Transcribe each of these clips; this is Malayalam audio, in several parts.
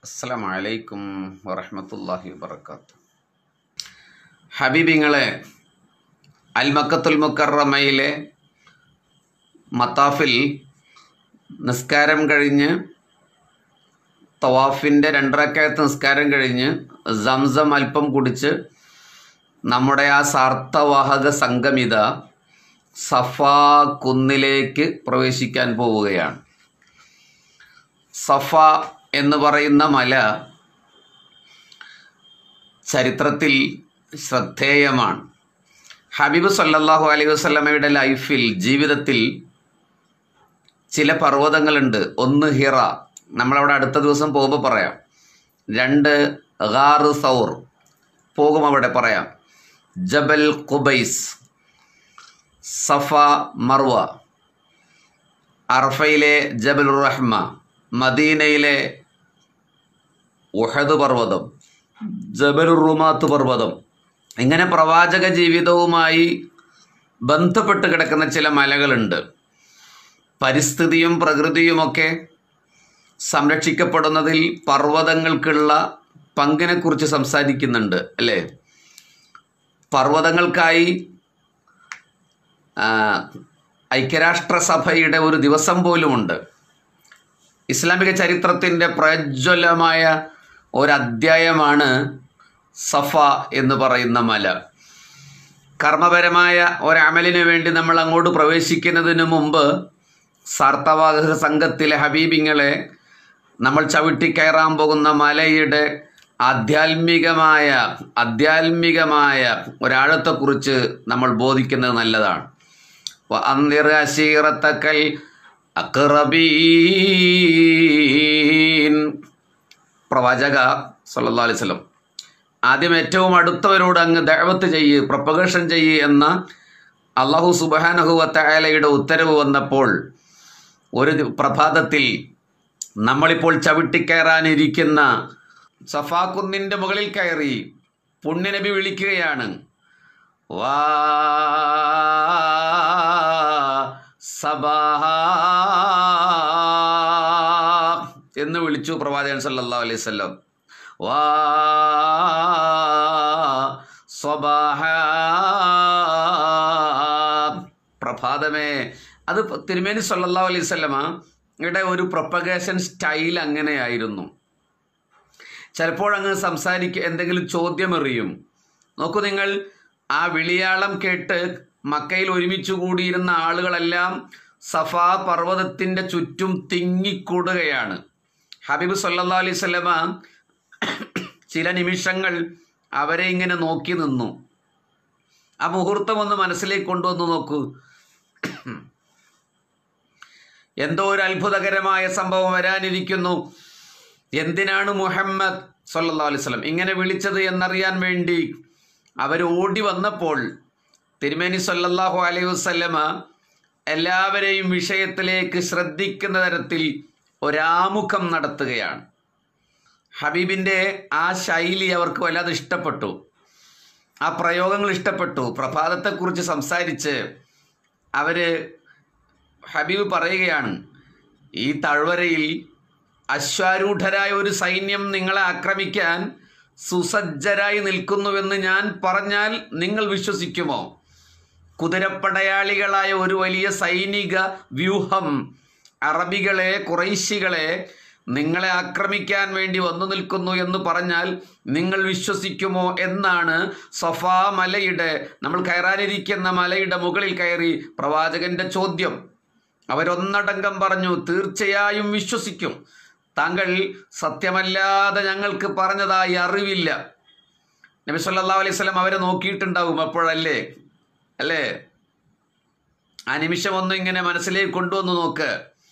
അസ്സലാമു അലൈക്കും വറഹ്മത്തുള്ളാഹി വബർക്കാത്തു ഹബീബിങ്ങളെ അൽ മക്കത്തുൽ മുക്കറമയിലെ മത്താഫിൽ നിസ്കാരം കഴിഞ്ഞ് തവാഫിൻ്റെ രണ്ടരക്കയത്ത് നിസ്കാരം കഴിഞ്ഞ് സംസം അല്പം കുടിച്ച് നമ്മുടെ ആ സാർത്ഥവാഹക സംഗമിത സഫാ കുന്നിലേക്ക് പ്രവേശിക്കാൻ പോവുകയാണ് സഫ എന്ന് പറയുന്ന മല ചരിത്രത്തിൽ ശ്രദ്ധേയമാണ് ഹബീബ് സല്ലല്ലാഹു അലൈഹി വസല്ലമയുടെ ലൈഫിൽ ജീവിതത്തിൽ ചില പർവ്വതങ്ങളുണ്ട് ഒന്ന് ഹിറ നമ്മളവിടെ അടുത്ത ദിവസം പോകുമ്പോൾ പറയാം രണ്ട് ഗാറ് സൗർ പോകും അവിടെ പറയാം ജബൽ ഖുബൈസ് സഫ മർവ അർഫയിലെ ജബൽ റഹ്മ മദീനയിലെ ഉഹദ് പർവ്വതം ജബലുർ റുമാത്ത് പർവ്വതം ഇങ്ങനെ പ്രവാചക ജീവിതവുമായി ബന്ധപ്പെട്ട് കിടക്കുന്ന ചില മലകളുണ്ട് പരിസ്ഥിതിയും പ്രകൃതിയുമൊക്കെ സംരക്ഷിക്കപ്പെടുന്നതിൽ പർവ്വതങ്ങൾക്കുള്ള പങ്കിനെക്കുറിച്ച് സംസാരിക്കുന്നുണ്ട് അല്ലേ പർവ്വതങ്ങൾക്കായി ആ, ഐക്യരാഷ്ട്രസഭയുടെ ഒരു ദിവസം പോലുമുണ്ട് ഇസ്ലാമിക ചരിത്രത്തിൻ്റെ പ്രജ്വലമായ ഒരധ്യായമാണ് സഫ എന്ന് പറയുന്ന മല കർമ്മപരമായ ഒരമലിന് വേണ്ടി നമ്മൾ അങ്ങോട്ട് പ്രവേശിക്കുന്നതിന് മുമ്പ് സാർത്ഥവാഹക സംഘത്തിലെ ഹബീബിങ്ങളെ നമ്മൾ ചവിട്ടിക്കയറാൻ പോകുന്ന മലയുടെ ആധ്യാത്മികമായ ആധ്യാത്മികമായ ഒരാഴത്തെക്കുറിച്ച് നമ്മൾ ബോധിക്കുന്നത് നല്ലതാണ് وأنذر عشيرتك الأقربين പ്രവാചക സല്ലല്ലാഹു അലൈഹി വസല്ലം ആദ്യം ഏറ്റവും അടുത്തവരോട് അങ്ങ് ദഅവത്ത് ചെയ്യ് പ്രൊപ്പഗേഷൻ ചെയ്യ് എന്ന അള്ളാഹു സുബ്ഹാനഹു വതആലയുടെ ഉത്തരവ് വന്നപ്പോൾ ഒരു ദി- പ്രഭാതത്തിൽ നമ്മളിപ്പോൾ ചവിട്ടിക്കയറാനിരിക്കുന്ന സഫാക്കുന്നിൻ്റെ മുകളിൽ കയറി പുണ്യനബി വിളിക്കുകയാണ് വാ സബാഹ എന്ന് വിളിച്ചു പ്രവാചകൻ സല്ലല്ലാഹു അലൈഹി വസല്ലം വാ സ്വബാഹ പ്രഭാതമേ അത് തിരുമേനി സല്ലല്ലാഹു അലൈഹി വസല്ലമ യുടെ ഒരു പ്രൊപ്പഗേഷൻ സ്റ്റൈൽ അങ്ങനെയായിരുന്നു ചിലപ്പോൾ അങ്ങ് സംസാരിക്കുക എന്തെങ്കിലും ചോദ്യം എറിയും നോക്കൂ നിങ്ങൾ ആ വിളിയാളം കേട്ട് മക്കയിൽ ഒരുമിച്ച് കൂടിയിരുന്ന ആളുകളെല്ലാം സഫാ പർവ്വതത്തിൻ്റെ ചുറ്റും തിങ്ങിക്കൂടുകയാണ് ഹബീബ് സല്ലല്ലാഹു അലൈഹി സ്വലമ ചില നിമിഷങ്ങൾ അവരെ ഇങ്ങനെ നോക്കി നിന്നു ആ മുഹൂർത്തം ഒന്ന് മനസ്സിലേക്ക് കൊണ്ടുവന്ന് നോക്കൂ എന്തോ ഒരു അത്ഭുതകരമായ സംഭവം വരാനിരിക്കുന്നു എന്തിനാണ് മുഹമ്മദ് സല്ലല്ലാഹു അലൈഹി വസല്ലം ഇങ്ങനെ വിളിച്ചത് എന്നറിയാൻ വേണ്ടി അവർ ഓടി വന്നപ്പോൾ തിരുമേനി സല്ലല്ലാഹു അലൈഹി വസല്ലമ എല്ലാവരെയും വിഷയത്തിലേക്ക് ശ്രദ്ധിക്കുന്ന തരത്തിൽ ഒരാമുഖം നടത്തുകയാണ് ഹബീബിൻ്റെ ആ ശൈലി അവർക്ക് വല്ലാതെ ഇഷ്ടപ്പെട്ടു ആ പ്രയോഗങ്ങൾ ഇഷ്ടപ്പെട്ടു പ്രഭാതത്തെക്കുറിച്ച് സംസാരിച്ച് അവർ ഹബീബ് പറയുകയാണ് ഈ താഴ്വരയിൽ അശ്വാരൂഢരായ ഒരു സൈന്യം നിങ്ങളെ ആക്രമിക്കാൻ സുസജ്ജരായി നിൽക്കുന്നുവെന്ന് ഞാൻ പറഞ്ഞാൽ നിങ്ങൾ വിശ്വസിക്കുമോ കുതിരപ്പടയാളികളായ ഒരു വലിയ സൈനിക വ്യൂഹം അറബികളെ കുറൈശികളെ നിങ്ങളെ ആക്രമിക്കാൻ വേണ്ടി വന്നു നിൽക്കുന്നു എന്ന് പറഞ്ഞാൽ നിങ്ങൾ വിശ്വസിക്കുമോ എന്നാണ് സഫാ മലയുടെ നമ്മൾ കയറാനിരിക്കുന്ന മലയുടെ മുകളിൽ കയറി പ്രവാചകന്റെ ചോദ്യം അവരൊന്നടങ്കം പറഞ്ഞു തീർച്ചയായും വിശ്വസിക്കും താങ്കൾ സത്യമല്ലാതെ ഞങ്ങൾക്ക് പറഞ്ഞതായി അറിവില്ല നബി സല്ലല്ലാഹു അലൈഹി വസല്ലം അവരെ നോക്കിയിട്ടുണ്ടാവും അപ്പോഴല്ലേ അല്ലേ ആ നിമിഷം ഒന്ന് ഇങ്ങനെ മനസ്സിലേക്ക് കൊണ്ടുവന്ന് നോക്ക്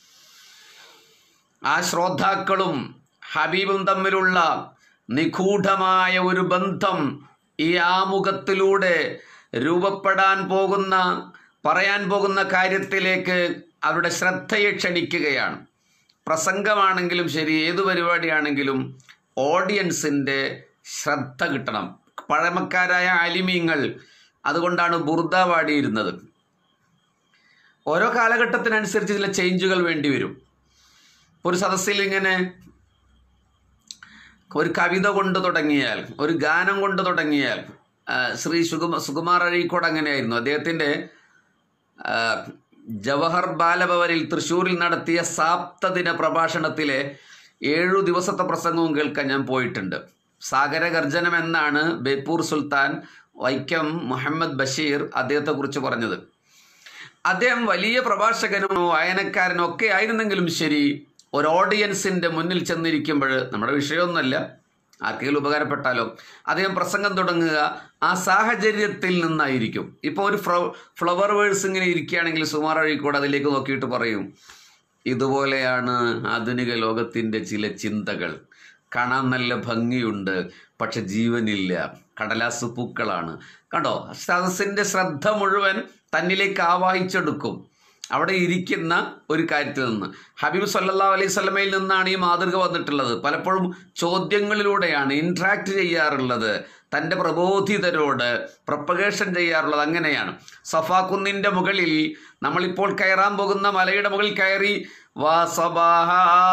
ആ ശ്രോതാക്കളും ഹബീബും തമ്മിലുള്ള നിഗൂഢമായ ഒരു ബന്ധം ഈ ആമുഖത്തിലൂടെ രൂപപ്പെടാൻ പോകുന്ന പറയാൻ പോകുന്ന കാര്യത്തിലേക്ക് അവരുടെ ശ്രദ്ധയെ ക്ഷണിക്കുകയാണ് പ്രസംഗമാണെങ്കിലും ശരി ഏതു പരിപാടിയാണെങ്കിലും ഓഡിയൻസിൻ്റെ ശ്രദ്ധ കിട്ടണം പഴമക്കാരായ ആലിമീങ്ങൾ അതുകൊണ്ടാണ് ബുർദ പാടിയിരുന്നത് ഓരോ കാലഘട്ടത്തിനനുസരിച്ച് ചില ചേഞ്ചുകൾ വേണ്ടി വരും ഒരു സദസ്സിൽ ഇങ്ങനെ ഒരു കവിത കൊണ്ട് തുടങ്ങിയാൽ ഒരു ഗാനം കൊണ്ട് തുടങ്ങിയാൽ ആ, ശ്രീ സുകുമ സുകുമാർ അഴീക്കോട് അങ്ങനെയായിരുന്നു അദ്ദേഹത്തിൻ്റെ ആ, ജവഹർ ബാലഭവനിൽ തൃശ്ശൂരിൽ നടത്തിയ സാപ്തദിന പ്രഭാഷണത്തിലെ ഏഴു ദിവസത്തെ പ്രസംഗവും കേൾക്കാൻ ഞാൻ പോയിട്ടുണ്ട് സാഗരഗർജനം എന്നാണ് ബേപ്പൂർ സുൽത്താൻ വൈക്കം മുഹമ്മദ് ബഷീർ അദ്ദേഹത്തെക്കുറിച്ച് പറഞ്ഞത് അദ്ദേഹം വലിയ പ്രഭാഷകനും വായനക്കാരനും ഒക്കെ ആയിരുന്നെങ്കിലും ശരി ഒരു ഓഡിയൻസിൻ്റെ മുന്നിൽ ചെന്നിരിക്കുമ്പോൾ നമ്മുടെ വിഷയമൊന്നുമല്ല ആർക്കെങ്കിലും ഉപകാരപ്പെട്ടാലോ അദ്ദേഹം പ്രസംഗം തുടങ്ങുക ആ സാഹചര്യത്തിൽ നിന്നായിരിക്കും ഇപ്പോൾ ഒരു ഫ്ലവ ഫ്ലവർ വേഴ്സ് ഇങ്ങനെ ഇരിക്കുകയാണെങ്കിൽ സുമാർ അഴീക്കോട് അതിലേക്ക് നോക്കിയിട്ട് പറയും ഇതുപോലെയാണ് ആധുനിക ലോകത്തിൻ്റെ ചില ചിന്തകൾ കാണാൻ നല്ല ഭംഗിയുണ്ട് പക്ഷെ ജീവനില്ല കടലാസ് പൂക്കളാണ് കണ്ടോ സദസ്സിൻ്റെ ശ്രദ്ധ മുഴുവൻ തന്നിലേക്ക് ആവാഹിച്ചെടുക്കും അവിടെ ഇരിക്കുന്ന ഒരു കാര്യത്തിൽ നിന്ന് ഹബീബ് സല്ലാ അലൈഹി സ്വലമയിൽ നിന്നാണ് ഈ മാതൃക വന്നിട്ടുള്ളത് പലപ്പോഴും ചോദ്യങ്ങളിലൂടെയാണ് ഇൻട്രാക്ട് ചെയ്യാറുള്ളത് തൻ്റെ പ്രബോധിതരോട് പ്രൊപ്പഗേഷൻ ചെയ്യാറുള്ളത് അങ്ങനെയാണ് സഫാ കുന്നിൻ്റെ മുകളിൽ നമ്മളിപ്പോൾ കയറാൻ പോകുന്ന മലയുടെ മുകളിൽ കയറി വാ സബാഹ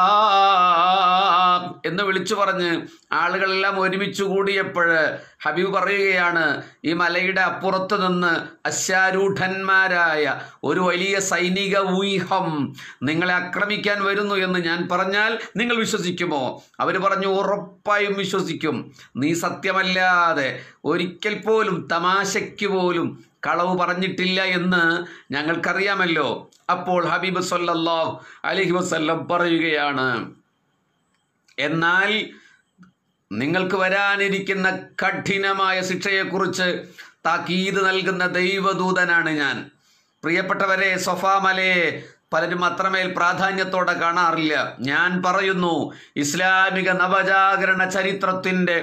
എന്ന് വിളിച്ചു പറഞ്ഞ് ആളുകളെല്ലാം ഒരുമിച്ച് കൂടിയപ്പോൾ ഹബീബ് പറയുകയാണ് ഈ മലയുടെ അപ്പുറത്ത് നിന്ന് അശ്വാരൂഢന്മാരായ ഒരു വലിയ സൈനിക വ്യൂഹം നിങ്ങളെ ആക്രമിക്കാൻ വരുന്നു എന്ന് ഞാൻ പറഞ്ഞാൽ നിങ്ങൾ വിശ്വസിക്കുമോ അവർ പറഞ്ഞു ഉറപ്പായും വിശ്വസിക്കും നീ സത്യമല്ലാതെ ഒരിക്കൽ പോലും തമാശയ്ക്ക് പോലും കളവ് പറഞ്ഞിട്ടില്ല എന്ന് ഞങ്ങൾക്കറിയാമല്ലോ അപ്പോൾ ഹബീബ് സല്ലല്ലാഹു അലൈഹി വസല്ലം പറയുകയാണ് എന്നാൽ നിങ്ങൾക്ക് വരാനിരിക്കുന്ന കഠിനമായ ശിക്ഷയെക്കുറിച്ച് താക്കീത് നൽകുന്ന ദൈവദൂതനാണ് ഞാൻ പ്രിയപ്പെട്ടവരെ സൊഫാമലയെ പലരും അത്രമേൽ പ്രാധാന്യത്തോടെ കാണാറില്ല ഞാൻ പറയുന്നു ഇസ്ലാമിക നവജാഗരണ ചരിത്രത്തിൻ്റെ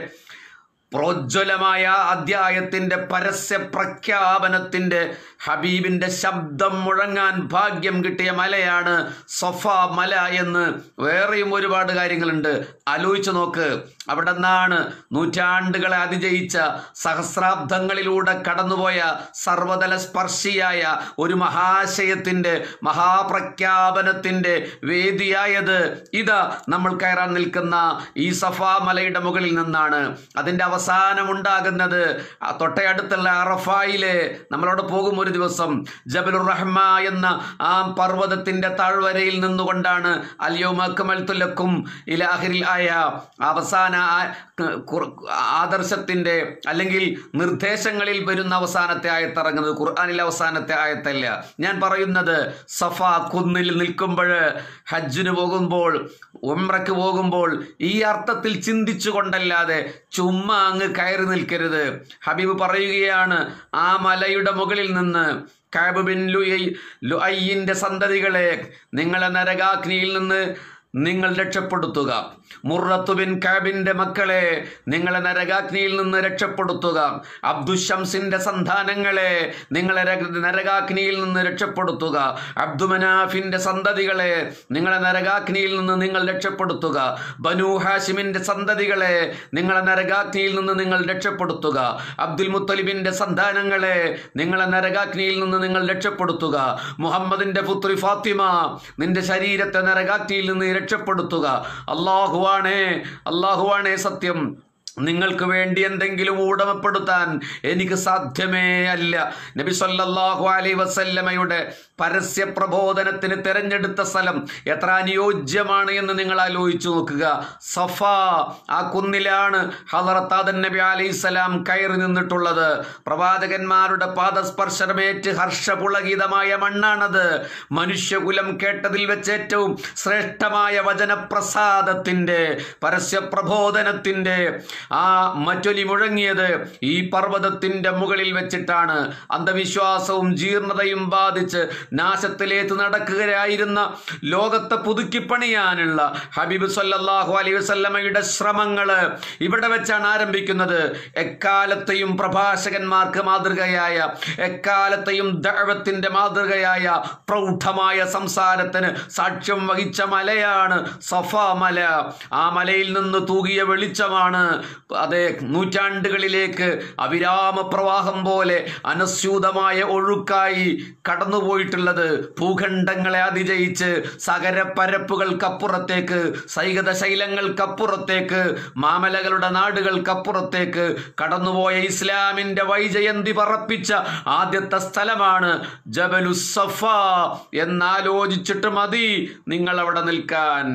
പ്രോജ്വലമായ അധ്യായത്തിൻ്റെ പരസ്യ പ്രഖ്യാപനത്തിൻ്റെ ഹബീബിൻ്റെ ശബ്ദം മുഴങ്ങാൻ ഭാഗ്യം കിട്ടിയ മലയാണ് സൊഫ മല എന്ന് വേറെയും ഒരുപാട് കാര്യങ്ങളുണ്ട് ആലോചിച്ച് നോക്ക് അവിടെ നിന്നാണ് നൂറ്റാണ്ടുകളെ അതിജയിച്ച സഹസ്രാബ്ദങ്ങളിലൂടെ കടന്നുപോയ സർവതല സ്പർശിയായ ഒരു മഹാശയത്തിൻ്റെ മഹാപ്രഖ്യാപനത്തിൻ്റെ വേദിയായത് ഇതാ നമ്മൾ കയറാൻ നിൽക്കുന്ന ഈ സഫ മലയുടെ മുകളിൽ നിന്നാണ് അതിൻ്റെ അവസാനം ഉണ്ടാകുന്നത് ആ തൊട്ടയടുത്തുള്ള അറഫായിലെ നമ്മളോട് പോകും ഒരു ദിവസം ജബലുർ റഹ്മ എന്ന ആ പർവ്വതത്തിൻ്റെ താഴ്വരയിൽ നിന്നുകൊണ്ടാണ് അല്യോമക്കമൽത്തുലക്കും ഇലാഹിരിൽ ആയ അവസാന ആ- ഖുർ- ആദർശത്തിൻ്റെ അല്ലെങ്കിൽ നിർദ്ദേശങ്ങളിൽ വരുന്ന അവസാനത്തെ ആയത്തിറങ്ങുന്നത് ഖുർആാനിലെ അവസാനത്തെ ആയത്തല്ല ഞാൻ പറയുന്നത് സഫ കുന്നിൽ നിൽക്കുമ്പോൾ ഹജ്ജിന് പോകുമ്പോൾ ഉംറയ്ക്ക് പോകുമ്പോൾ ഈ അർത്ഥത്തിൽ ചിന്തിച്ചു കൊണ്ടല്ലാതെ ചുമ്മാ അങ്ങ് കയറി നിൽക്കരുത് ഹബീബ് പറയുകയാണ് ആ മലയുടെ മുകളിൽ നിന്ന് കാബ് ബിൻ ലുയൈ ലുഐന്റെ സന്തതികളെ നിങ്ങളെ നരകാഗ്നിയിൽ നിന്ന് നിങ്ങൾ രക്ഷപ്പെടുത്തുക മുറത്തു ബിൻ കാബിന്റെ മക്കളെ നിങ്ങളെ നരകാഗ്നിയിൽ നിന്ന് രക്ഷപ്പെടുത്തുക അബ്ദുഷംസിന്റെ സന്താനങ്ങളെ നിങ്ങളെ രക- നരകാഗ്നിയിൽ നിന്ന് രക്ഷപ്പെടുത്തുക അബ്ദുമനാഫിന്റെ സന്തതികളെ നിങ്ങളെ നരകാഗ്നിയിൽ നിന്ന് നിങ്ങൾ രക്ഷപ്പെടുത്തുക ബനു ഹാഷിമിന്റെ സന്തതികളെ നിങ്ങളെ നരകാഗ്നിയിൽ നിന്ന് നിങ്ങൾ രക്ഷപ്പെടുത്തുക അബ്ദുൽ മുത്തലിബിന്റെ സന്താനങ്ങളെ നിങ്ങളെ നരകാഗ്നിയിൽ നിന്ന് നിങ്ങൾ രക്ഷപ്പെടുത്തുക മുഹമ്മദിന്റെ പുത്രി ഫാത്തിമ നിന്റെ ശരീരത്തെ നരകാഗ്നിയിൽ നിന്ന് രക്ഷപ്പെടുത്തുക അള്ളാഹുവാണേ അള്ളാഹുവാണേ സത്യം നിങ്ങൾക്ക് വേണ്ടി എന്തെങ്കിലും ഊടമപ്പെടുത്താൻ എനിക്ക് സാധ്യമേ അല്ല നബി സല്ലല്ലാഹു അലൈഹി വസല്ലമയുടെ പരസ്യ പ്രബോധനത്തിന് തിരഞ്ഞെടുത്ത സ്ഥലം എത്ര അനുയോജ്യമാണ് എന്ന് നിങ്ങൾ ആലോചിച്ചു നോക്കുക സഫ ആ കുന്നിലാണ് ഹലറത്താദൻ നബി അലൈഹിസ്സലാം കയറി നിന്നിട്ടുള്ളത് പ്രവാചകന്മാരുടെ പാദസ്പർശനമേറ്റ് ഹർഷപുളകിതമായ മണ്ണാണത് മനുഷ്യകുലം കേട്ടതിൽ വെച്ച് ഏറ്റവും ശ്രേഷ്ഠമായ വചനപ്രസാദത്തിൻ്റെ പരസ്യ പ്രബോധനത്തിൻ്റെ ആ മറ്റൊലി മുഴങ്ങിയത് ഈ പർവ്വതത്തിൻ്റെ മുകളിൽ വെച്ചിട്ടാണ് അന്ധവിശ്വാസവും ജീർണതയും ബാധിച്ച് നാശത്തിലേക്ക് നടക്കുകയായിരുന്ന ലോകത്തെ പുതുക്കിപ്പണിയാനുള്ള ഹബീബ് സല്ലല്ലാഹു അലൈഹി വസല്ലമയുടെ ശ്രമങ്ങൾ ഇവിടെ വെച്ചാണ് ആരംഭിക്കുന്നത് എക്കാലത്തെയും പ്രഭാഷകന്മാർക്ക് മാതൃകയായ എക്കാലത്തെയും ദഅവത്തിന്റെ മാതൃകയായ പ്രൗഢമായ സംസാരത്തിന് സാക്ഷ്യം വഹിച്ച മലയാണ് സഫ മല ആ മലയിൽ നിന്ന് തൂകിയ വെളിച്ചമാണ് അതേ നൂറ്റാണ്ടുകളിലേക്ക് അവിരാമ പ്രവാഹം പോലെ അനസ്യൂതമായ ഒഴുക്കായി കടന്നുപോയിട്ടുള്ളത് ഭൂഖണ്ഡങ്ങളെ അതിജയിച്ച് സകരപ്പരപ്പുകൾക്കപ്പുറത്തേക്ക് സൈകത ശൈലങ്ങൾക്കപ്പുറത്തേക്ക് മാമലകളുടെ നാടുകൾക്കപ്പുറത്തേക്ക് കടന്നുപോയ ഇസ്ലാമിന്റെ വൈജയന്തി പറപ്പിച്ച ആദ്യത്തെ സ്ഥലമാണ് ജബലുസഫ എന്നാലോചിച്ചിട്ട് മതി നിങ്ങൾ അവിടെ നിൽക്കാൻ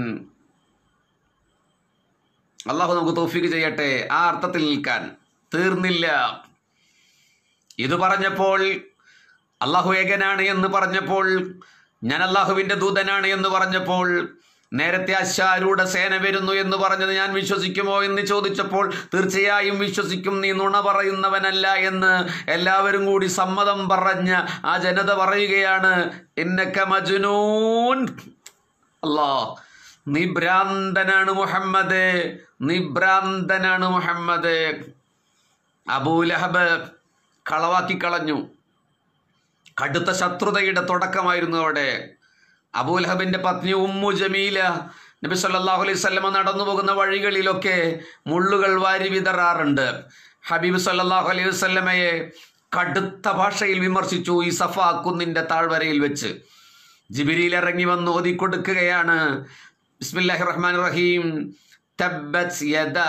അള്ളാഹു നമുക്ക് തോഫിക്ക് ചെയ്യട്ടെ ആ അർത്ഥത്തിൽ നിൽക്കാൻ തീർന്നില്ല ഇത് പറഞ്ഞപ്പോൾ അള്ളാഹു ഏകനാണ് എന്ന് പറഞ്ഞപ്പോൾ ഞാൻ അള്ളാഹുവിന്റെ ദൂതനാണ് എന്ന് പറഞ്ഞപ്പോൾ നേരത്തെ അശാരൂഢ സേന വരുന്നു എന്ന് പറഞ്ഞത് ഞാൻ വിശ്വസിക്കുമോ എന്ന് ചോദിച്ചപ്പോൾ തീർച്ചയായും വിശ്വസിക്കും നീ നുണ പറയുന്നവനല്ല എന്ന് എല്ലാവരും കൂടി സമ്മതം പറഞ്ഞ ആ ജനത പറയുകയാണ് എന്നക്ക മജുനൂൻ അല്ലാ നീ ഭ്രാന്തനാണ് മുഹമ്മദ് നീ ഭ്രാന്തനാണ് മുഹമ്മദ് അബൂലഹബ് കളവാക്കി കളഞ്ഞു കടുത്ത ശത്രുതയുടെ തുടക്കമായിരുന്നു അവിടെ അബൂലഹബിന്റെ പത്നി ഉമ്മു ജമീല നബി സല്ലല്ലാഹു അലൈഹി വസല്ലമ നടന്നു പോകുന്ന വഴികളിലൊക്കെ മുള്ളുകൾ വാരി വിതറാറുണ്ട് ഹബീബ് സല്ലല്ലാഹു അലൈഹി വസല്ലമയെ കടുത്ത ഭാഷയിൽ വിമർശിച്ചു ഈ സഫ കുന്നിന്റെ താഴ്വരയിൽ വെച്ച് ജിബിരിയിൽ ഇറങ്ങി വന്ന് ഓതിക്കൊടുക്കുകയാണ് ബിസ്മില്ലാഹി റഹ്മാൻ റഹീം തബ്ബത് യദാ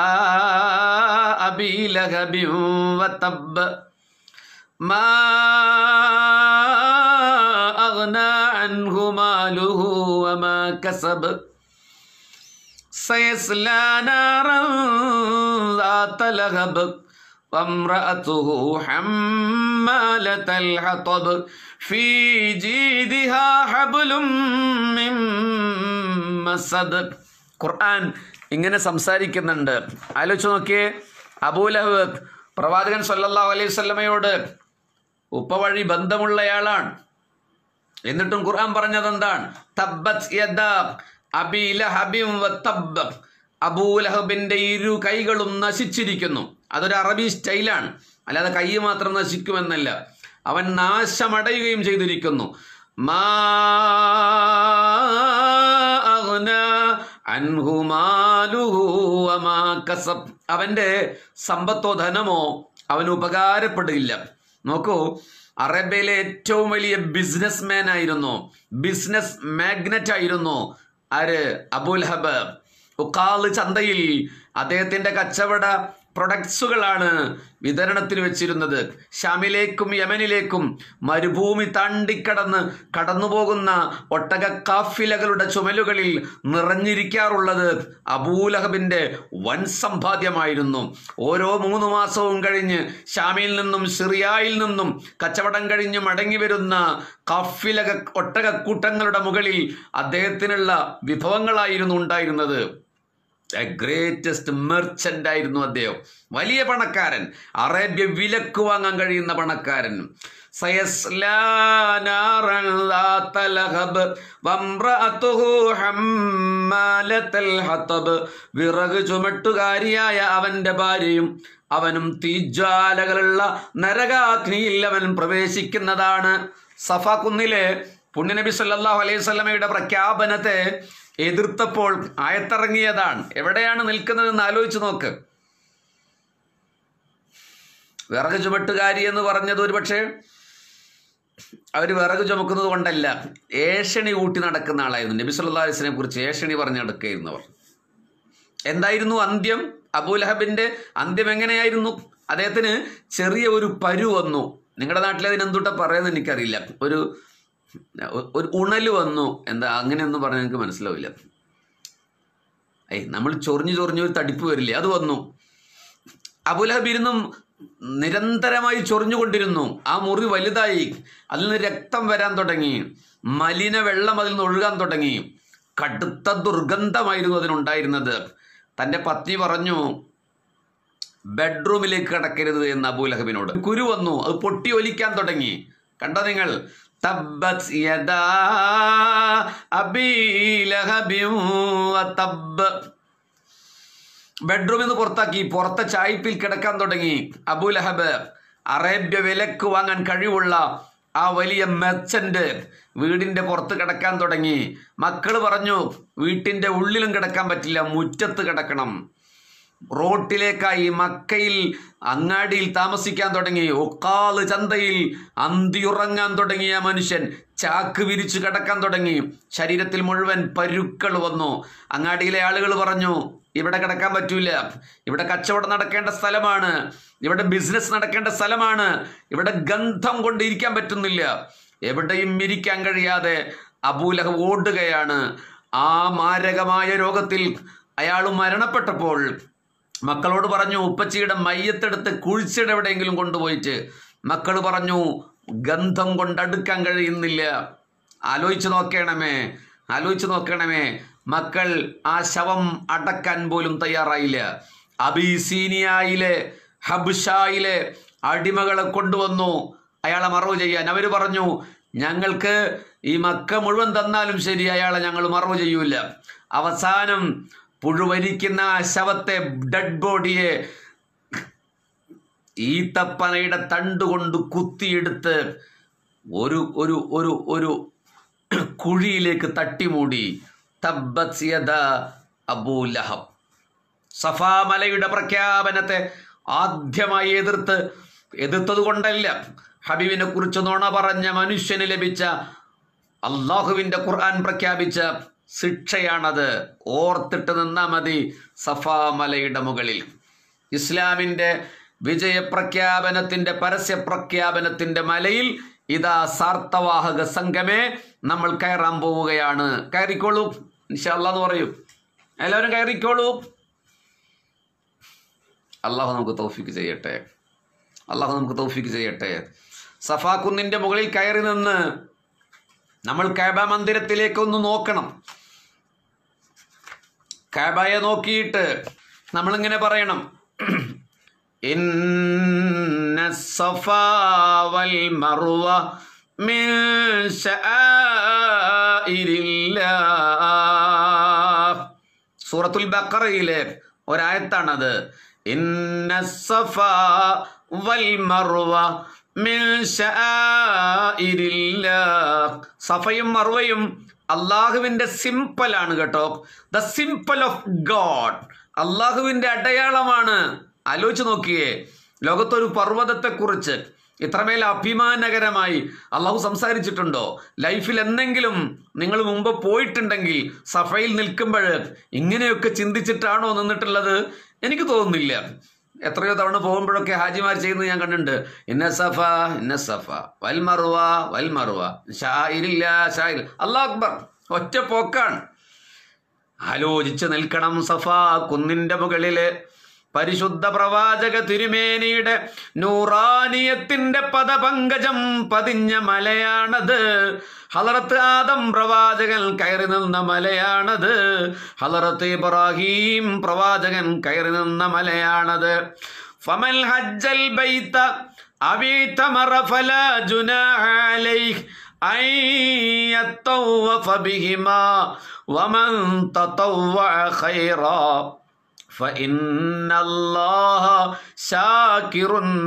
അബീ ലഹബിൻ വതബ്ബ ما أغنى عنه ماله وما كسب سيصلى نارا ذات لهب وامرأته حمالة الحطب في جيدها حبل من مسد ഖുർആൻ ഇങ്ങനെ സംസാരിക്കുന്നുണ്ട് ആലോചിച്ച് നോക്കിയേ അബൂലഹ് പ്രവാചകൻ സല്ലല്ലാഹു അലൈഹി വസല്ലമയോട് ഉപ്പവഴി ബന്ധമുള്ളയാളാണ് എന്നിട്ടും ഖുർആൻ പറഞ്ഞത് എന്താണ് തബ്ബത് യദാ അബീ ലഹബിൻ വതബ്ബ അബൂലഹബിന്റെ ഇരു കൈകളും നശിച്ചിരിക്കുന്നു അതൊരു അറബി സ്റ്റൈലാണ് അല്ലാതെ കൈ മാത്രം നശിക്കുമെന്നല്ല അവൻ നാശമടയുകയും ചെയ്തിരിക്കുന്നു മാ അഗ്നാ അൻഹു മാലുഹു വമാ കസബ് അവന്റെ സമ്പത്തോ ധനമോ അവന് ഉപകാരപ്പെടില്ല നോക്കൂ അറേബ്യയിലെ ഏറ്റവും വലിയ ബിസിനസ് മാൻ ആയിരുന്നു ബിസിനസ് മാഗ്നറ്റ് ആയിരുന്നു ആര് അബുൽഹബ് ഉക്കാള് ചന്തയിൽ അദ്ദേഹത്തിന്റെ കച്ചവട പ്രൊഡക്ട്സുകളാണ് വിതരണത്തിന് വെച്ചിരുന്നത് ഷാമിലേക്കും യമനിലേക്കും മരുഭൂമി താണ്ടിക്കടന്ന് കടന്നുപോകുന്ന ഒട്ടക കാഫിലകളുടെ ചുമലുകളിൽ നിറഞ്ഞിരിക്കാറുള്ളത് അബൂലഹബിന്റെ വൻ സമ്പാദ്യമായിരുന്നു ഓരോ മൂന്ന് മാസവും കഴിഞ്ഞ് ഷാമിൽ നിന്നും സിറിയായിൽ നിന്നും കച്ചവടം കഴിഞ്ഞ് മടങ്ങി വരുന്ന കാഫിലക ഒട്ടകക്കൂട്ടങ്ങളുടെ മുകളിൽ അദ്ദേഹത്തിനുള്ള വിഭവങ്ങളായിരുന്നു ഉണ്ടായിരുന്നത് എ ഗ്രേറ്റസ്റ്റ് മെർച്ചന്റ് ആയിരുന്നു അദ്ദേഹം വലിയ പണക്കാരൻ അറേബ്യ വിലക്ക് വാങ്ങാൻ കഴിയുന്ന പണക്കാരൻ സയസ്ലാ നാറൻ ذات لهب وامرأته حمالة الحطب വിറക് ചുമട്ടുകാരിയായ അവന്റെ ഭാര്യയും അവനും തീജ്വാലകളുള്ള നരകാഗ്നിയിൽ അവൻ പ്രവേശിക്കുന്നതാണ് സഫ കുന്നിലെ പുണ്യനബി സല്ലല്ലാഹു അലൈഹി വസല്ലമയുടെ പ്രഖ്യാപനത്തെ എതിർത്തപ്പോൾ ആയത്തിറങ്ങിയതാണ് എവിടെയാണ് നിൽക്കുന്നതെന്ന് ആലോചിച്ച് നോക്ക് വിറക് ചുമട്ടുകാരി എന്ന് പറഞ്ഞത് ഒരുപക്ഷെ അവർ വിറക് ചുമക്കുന്നത് കൊണ്ടല്ല ഏഷണി ഊട്ടി നടക്കുന്ന ആളായിരുന്നു നബി സല്ലല്ലാഹു അലൈഹി വസല്ലമയെ കുറിച്ച് ഏഷണി പറഞ്ഞു നടക്കുകയായിരുന്നവർ എന്തായിരുന്നു അന്ത്യം അബൂലഹബിന്റെ അന്ത്യം എങ്ങനെയായിരുന്നു അദ്ദേഹത്തിന് ചെറിയ ഒരു പരു വന്നു നിങ്ങളുടെ നാട്ടിൽ അതിനെന്തുട്ട പറയുന്നത് എനിക്കറിയില്ല ഒരു ഒരു ഉണല് വന്നു എന്താ അങ്ങനെയൊന്നും പറഞ്ഞാൽ എനിക്ക് മനസ്സിലാവില്ല ഏയ് നമ്മൾ ചൊറിഞ്ഞു ചൊറിഞ്ഞു ഒരു തടിപ്പ് വരില്ലേ അത് വന്നു അബുലഹബ് ഇരുന്നും നിരന്തരമായി ചൊറിഞ്ഞുകൊണ്ടിരുന്നു ആ മുറി വലുതായി അതിൽ നിന്ന് രക്തം വരാൻ തുടങ്ങി മലിന വെള്ളം അതിൽ നിന്ന് ഒഴുകാൻ തുടങ്ങി കടുത്ത ദുർഗന്ധമായിരുന്നു അതിനുണ്ടായിരുന്നത് തൻ്റെ പത്നി പറഞ്ഞു ബെഡ്റൂമിലേക്ക് കടക്കരുത് എന്ന് അബൂലഹബിനോട് കുരു വന്നു അത് പൊട്ടി ഒലിക്കാൻ തുടങ്ങി കണ്ടോ നിങ്ങൾ തബ്ബത് യദാ അബീ ലഹബിൻ വതബ്ബ് ബെഡ്റൂമിൽ നിന്ന് പുറത്താക്കി പുറത്തെ ചായ്പിൽ കിടക്കാൻ തുടങ്ങി അബൂലഹബ് അറേബ്യ വിലക്ക് വാങ്ങാൻ കഴിവുള്ള ആ വലിയ മെച്ചന്റ് വീടിന്റെ പുറത്ത് കിടക്കാൻ തുടങ്ങി മക്കൾ പറഞ്ഞു വീട്ടിന്റെ ഉള്ളിലും കിടക്കാൻ പറ്റില്ല മുറ്റത്ത് കിടക്കണം റോട്ടിലേക്കായി മക്കയിൽ അങ്ങാടിയിൽ താമസിക്കാൻ തുടങ്ങി ഒക്കാല് ചന്തയിൽ അന്തിയുറങ്ങാൻ തുടങ്ങിയ മനുഷ്യൻ ചാക്ക് വിരിച്ചു കിടക്കാൻ തുടങ്ങി ശരീരത്തിൽ മുഴുവൻ പരുക്കൾ വന്നു അങ്ങാടിയിലെ ആളുകൾ പറഞ്ഞു ഇവിടെ കിടക്കാൻ പറ്റൂല ഇവിടെ കച്ചവടം നടക്കേണ്ട സ്ഥലമാണ് ഇവിടെ ബിസിനസ് നടക്കേണ്ട സ്ഥലമാണ് ഇവിടെ ഗന്ധം കൊണ്ട് ഇരിക്കാൻ പറ്റുന്നില്ല എവിടെയും ഇരിക്കാൻ കഴിയാതെ അബൂലഹ ഓടുകയാണ് ആ മാരകമായ രോഗത്തിൽ അയാൾ മരണപ്പെട്ടപ്പോൾ മക്കളോട് പറഞ്ഞു ഉപ്പച്ചിയുടെ മയ്യത്തെടുത്ത് കുഴിച്ചിടെ എവിടെയെങ്കിലും കൊണ്ടുപോയിട്ട് മക്കൾ പറഞ്ഞു ഗന്ധം കൊണ്ട് അടുക്കാൻ കഴിയുന്നില്ല ആലോചിച്ച് നോക്കണമേ ആലോചിച്ച് നോക്കണമേ മക്കൾ ആ ശവം അടക്കാൻ പോലും തയ്യാറായില്ല അബീസീനിയയിലെ ഹബ്ഷായിലെ അടിമകളെ കൊണ്ടുവന്നു അയാളെ മറവ് ചെയ്യാൻ അവർ പറഞ്ഞു ഞങ്ങൾക്ക് ഈ മക്ക മുഴുവൻ തന്നാലും ശരി അയാളെ ഞങ്ങൾ മറവ് ചെയ്യൂല അവസാനം പുഴുവരിക്കുന്ന ആ ശവത്തെ ഡെഡ് ബോഡിയെ ഈത്തപ്പനയുടെ തണ്ടുകൊണ്ട് കുത്തിയെടുത്ത് ഒരു ഒരു ഒരു ഒരു കുഴിയിലേക്ക് തട്ടിമൂടി തബ്ബത് യദ അബൂലഹബ് സഫാ മലയുടെ പ്രഖ്യാപനത്തെ ആദ്യമായി എതിർത്ത് എതിർത്തത് കൊണ്ടല്ല ഹബീബിനെ കുറിച്ച് നുണ പറഞ്ഞ മനുഷ്യന് ലഭിച്ച അള്ളാഹുവിൻ്റെ ഖുർആൻ പ്രഖ്യാപിച്ച ശിക്ഷയാണത് ഓർത്തിട്ട് നിന്നാ മതി സഫാ മലയുടെ മുകളിൽ ഇസ്ലാമിൻ്റെ വിജയപ്രഖ്യാപനത്തിൻ്റെ പരസ്യ പ്രഖ്യാപനത്തിൻ്റെ മലയിൽ ഇതാ സാർത്ഥവാഹക സംഘമേ നമ്മൾ കയറാൻ പോവുകയാണ് കയറിക്കോളൂ ഇൻഷാല്ലാ എന്ന് പറയൂ എല്ലാവരും കയറിക്കോളൂ അള്ളാഹു നമുക്ക് തൗഫീക്ക് ചെയ്യട്ടെ അള്ളാഹു നമുക്ക് തൗഫീക്ക് ചെയ്യട്ടെ സഫാ കുന്നിൻ്റെ മുകളിൽ കയറി നിന്ന് നമ്മൾ കാബ മന്ദിരത്തിലേക്ക് ഒന്ന് നോക്കണം കാബയെ നോക്കിയിട്ട് നമ്മളിങ്ങനെ പറയണം ഇന്ന സഫാ വൽ മറുവ മിൻ ശആഇരില്ലാഹ് സൂറത്തുൽ ബഖറയിലെ ഒരായത്താണത് ഇന്ന സഫ വൽ മർവ മിൻ ശആഇരില്ലാഹ് സഫയും മർവയും അള്ളാഹുവിൻ്റെ സിമ്പലാണ് കേട്ടോ ദ സിമ്പിൾ ഓഫ് ഗോഡ് അള്ളാഹുവിൻ്റെ അടയാളമാണ് ആലോചിച്ച് നോക്കിയേ ലോകത്തൊരു പർവ്വതത്തെക്കുറിച്ച് ഇത്രമേൽ അഭിമാനകരമായി അള്ളാഹു സംസാരിച്ചിട്ടുണ്ടോ ലൈഫിൽ എന്തെങ്കിലും നിങ്ങൾ മുമ്പ് പോയിട്ടുണ്ടെങ്കിൽ സഫയിൽ നിൽക്കുമ്പോൾ ഇങ്ങനെയൊക്കെ ചിന്തിച്ചിട്ടാണോ നിന്നിട്ടുള്ളത് എനിക്ക് തോന്നുന്നില്ല എത്രയോ തവണ പോകുമ്പോഴൊക്കെ ഹാജിമാർ ചെയ്യുന്നത് ഞാൻ കണ്ടിട്ടുണ്ട് ഇന്ന സഫ ഇന്ന സഫ വൽ മറുവ വൽ മറുവ ഷായിരില്ല ഷായിർ അള്ളാഹ് അക്ബർ ഒറ്റ പോക്കാണ് ആലോചിച്ച് നിൽക്കണം സഫ കുന്നിന്റെ മുകളില് പരിശുദ്ധ പ്രവാചക തിരുമേനിയുടെ നൂറാനിയത്തിന്റെ പദപങ്കജം പതിഞ്ഞ മലയാണത് ഹലറത്ത് ആദം പ്രവാചകൻ കയറി നിന്ന മലയാണത് ഹലറത്ത് ഇബ്രാഹിം പ്രവാചകൻ കയറി നിന്ന മലയാണത് ഫമൽ ഹജ്ജൽ ബൈത്ത അബീതമറ ഫലാ ജുനാഹ അലൈഹി أن يطوف بهما ومن تطوع خيرا فإن الله شاكر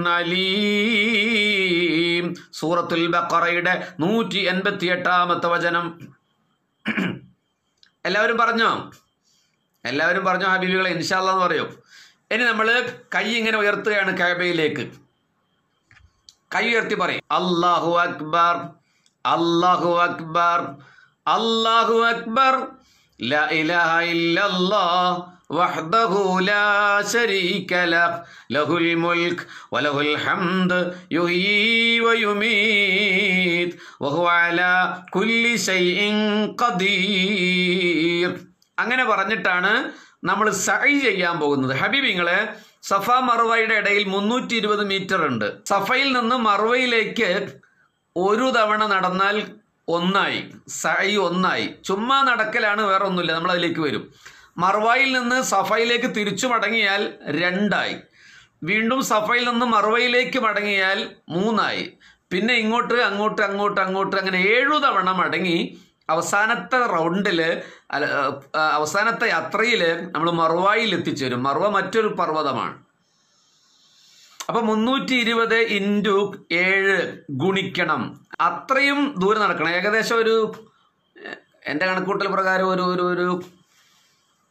عليم സൂറത്തുൽ ബഖറയുടെ നൂറ്റി എൺപത്തി എട്ടാമത്തെ വചനം എല്ലാവരും പറഞ്ഞോ എല്ലാവരും പറഞ്ഞോ ഹബീബികളെ ഇൻഷാല്ല എന്ന് പറയൂ ഇനി നമ്മൾ കൈ ഇങ്ങനെ ഉയർത്തുകയാണ് കാബയിലേക്ക് കൈ ഉയർത്തി പറയും അല്ലാഹു അക്ബർ അല്ലാഹു അക്ബർ അല്ലാഹു അക്ബർ لا إله إلا الله وحده لا شريك له له الملك وله الحمد يحيي ويميت وهو على كل شيء قدير അങ്ങനെ പറഞ്ഞിട്ടാണ് നമ്മൾ സൈ ചെയ്യാൻ പോകുന്നത് ഹബീബിങ്ങളെ സഫ മറുവയുടെ ഇടയിൽ മുന്നൂറ്റി ഇരുപത് മീറ്റർ ഉണ്ട് സഫയിൽ നിന്ന് മറുവയിലേക്ക് ഒരു തവണ നടന്നാൽ ഒന്നായി സൈ ഒന്നായി ചുമ്മാ നടക്കലാണ് വേറെ ഒന്നുമില്ല നമ്മൾ അതിലേക്ക് വരും മർവയിൽ നിന്ന് സഫയിലേക്ക് തിരിച്ചു മടങ്ങിയാൽ രണ്ടായി വീണ്ടും സഫയിൽ നിന്ന് മർവയിലേക്ക് മടങ്ങിയാൽ മൂന്നായി പിന്നെ ഇങ്ങോട്ട് അങ്ങോട്ട് അങ്ങോട്ട് അങ്ങോട്ട് അങ്ങനെ ഏഴു തവണ മടങ്ങി അവസാനത്തെ റൗണ്ടിൽ അവസാനത്തെ യാത്രയിൽ നമ്മൾ മർവായിൽ എത്തിച്ചേരും മർവ മറ്റൊരു പർവ്വതമാണ് അപ്പൊ മുന്നൂറ്റി ഇരുപത് ഇൻറ്റു ഏഴ് ഗുണിക്കണം അത്രയും ദൂരം നടക്കണം ഏകദേശം ഒരു എൻ്റെ കണക്കൂട്ടൽ പ്രകാരം ഒരു ഒരു ഒരു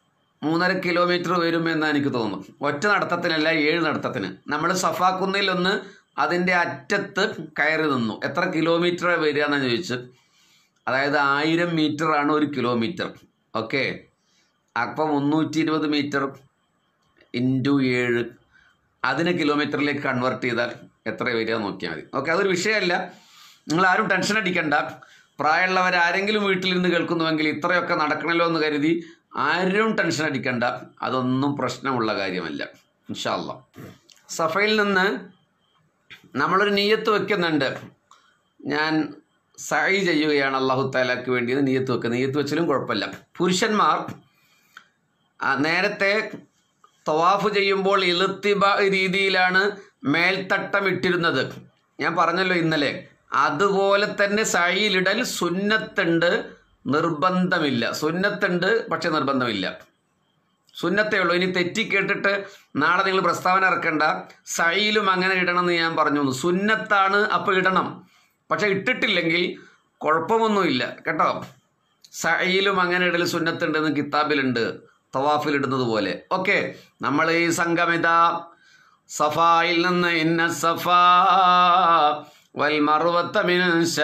മൂന്നര കിലോമീറ്റർ വരുമെന്ന് എനിക്ക് തോന്നുന്നു ഒറ്റ നടത്തത്തിനല്ല ഏഴ് നടത്തത്തിന് നമ്മൾ സഫാക്കുന്നിൽ ഒന്ന് അതിൻ്റെ അറ്റത്ത് കയറി നിന്നു എത്ര കിലോമീറ്റർ വരിക എന്നാണ് ചോദിച്ചു അതായത് ആയിരം മീറ്റർ ആണ് ഒരു കിലോമീറ്റർ ഓക്കെ അപ്പം മുന്നൂറ്റി ഇരുപത് മീറ്റർ ഇൻറ്റു ഏഴ് അതിനെ കിലോമീറ്ററിലേക്ക് കൺവേർട്ട് ചെയ്താൽ എത്ര വരിക നോക്കിയാൽ മതി ഓക്കെ അതൊരു വിഷയമല്ല നിങ്ങൾ ആരും ടെൻഷൻ അടിക്കണ്ട പ്രായമുള്ളവർ ആരെങ്കിലും വീട്ടിലിരുന്ന് കേൾക്കുന്നുവെങ്കിൽ ഇത്രയൊക്കെ നടക്കണമല്ലോ എന്ന് കരുതി ആരും ടെൻഷൻ അടിക്കണ്ട അതൊന്നും പ്രശ്നമുള്ള കാര്യമല്ല ഇൻഷാല്ല സഫയിൽ നിന്ന് നമ്മളൊരു നീയത്ത് വെക്കുന്നുണ്ട് ഞാൻ സായി ചെയ്യുകയാണ് അള്ളാഹു താലാക്ക് വേണ്ടി എന്ന് നീയത്ത് വെക്കുക നീയത്ത് വെച്ചാലും കുഴപ്പമില്ല പുരുഷന്മാർ ആ, നേരത്തെ തവാഫ് ചെയ്യുമ്പോൾ ഇളുത്തിബ രീതിയിലാണ് മേൽത്തട്ടം ഇട്ടിരുന്നത് ഞാൻ പറഞ്ഞല്ലോ ഇന്നലെ അതുപോലെ തന്നെ സഴിയിലിടൽ സുന്നത്തുണ്ട് നിർബന്ധമില്ല സുന്നത്തുണ്ട് പക്ഷെ നിർബന്ധമില്ല സുന്നത്തേ ഉള്ളൂ ഇനി തെറ്റി കേട്ടിട്ട് നാളെ നിങ്ങൾ പ്രസ്താവന ഇറക്കണ്ട സഴിയിലും അങ്ങനെ ഇടണമെന്ന് ഞാൻ പറഞ്ഞു തന്നു. സുന്നത്താണ് അപ്പോൾ ഇടണം പക്ഷെ ഇട്ടിട്ടില്ലെങ്കിൽ കുഴപ്പമൊന്നുമില്ല കേട്ടോ സഴിയിലും അങ്ങനെ ഇടൽ സുന്നത്തുണ്ടെന്ന് കിതാബിലുണ്ട് തവാഫിൽ ഇടുന്നത് പോലെ ഓക്കെ നമ്മൾ ഈ സംഗമിത സഫായിൽ നിന്ന് ഇന്ന സഫാ വൽ മറുവത്ത മിൻ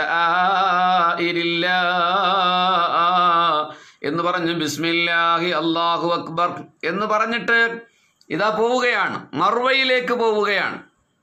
ശആഇരില്ലാ എന്ന് പറഞ്ഞ് ബിസ്മില്ലാഹി അള്ളാഹു അക്ബർ എന്ന് പറഞ്ഞിട്ട് ഇതാ പോവുകയാണ് മറുവയിലേക്ക് പോവുകയാണ്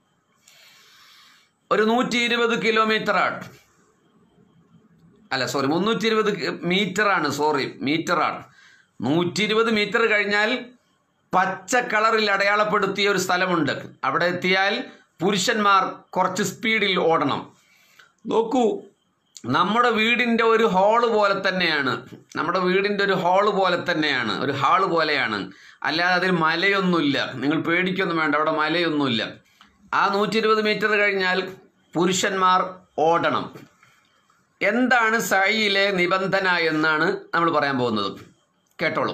ഒരു നൂറ്റി ഇരുപത് കിലോമീറ്റർ ആണ് അല്ല സോറി മുന്നൂറ്റി ഇരുപത് മീറ്റർ ആണ് സോറി മീറ്റർ ആണ് നൂറ്റി ഇരുപത് മീറ്റർ കഴിഞ്ഞാൽ പച്ച കളറിൽ അടയാളപ്പെടുത്തിയ ഒരു സ്ഥലമുണ്ട് അവിടെ എത്തിയാൽ പുരുഷന്മാർ കുറച്ച് സ്പീഡിൽ ഓടണം നോക്കൂ നമ്മുടെ വീടിൻ്റെ ഒരു ഹാള് പോലെ തന്നെയാണ് നമ്മുടെ വീടിൻ്റെ ഒരു ഹാള് പോലെ തന്നെയാണ് ഒരു ഹാള് പോലെയാണ് അല്ലാതെ അതിൽ മലയൊന്നുമില്ല നിങ്ങൾ പേടിക്കൊന്നും വേണ്ട അവിടെ മലയൊന്നുമില്ല ആ നൂറ്റി ഇരുപത് മീറ്റർ കഴിഞ്ഞാൽ പുരുഷന്മാർ ഓടണം എന്താണ് സഴിയിലെ നിബന്ധന എന്നാണ് നമ്മൾ പറയാൻ പോകുന്നത് കേട്ടോളൂ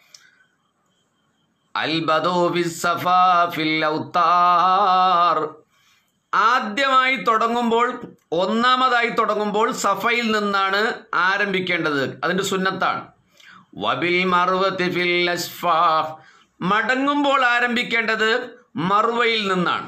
അൽബദോ ബിസ്സഫാ ഫിൽ ഔത്താർ ആദ്യമായി തുടങ്ങുമ്പോൾ ഒന്നാമതായി തുടങ്ങുമ്പോൾ സഫയിൽ നിന്നാണ് ആരംഭിക്കേണ്ടത് അതിൻ്റെ സുന്നത്താണ് വബിൽ മറുവത്തി ഫിൽ അസ്ഫാ മടങ്ങുമ്പോൾ ആരംഭിക്കേണ്ടത് മറുവയിൽ നിന്നാണ്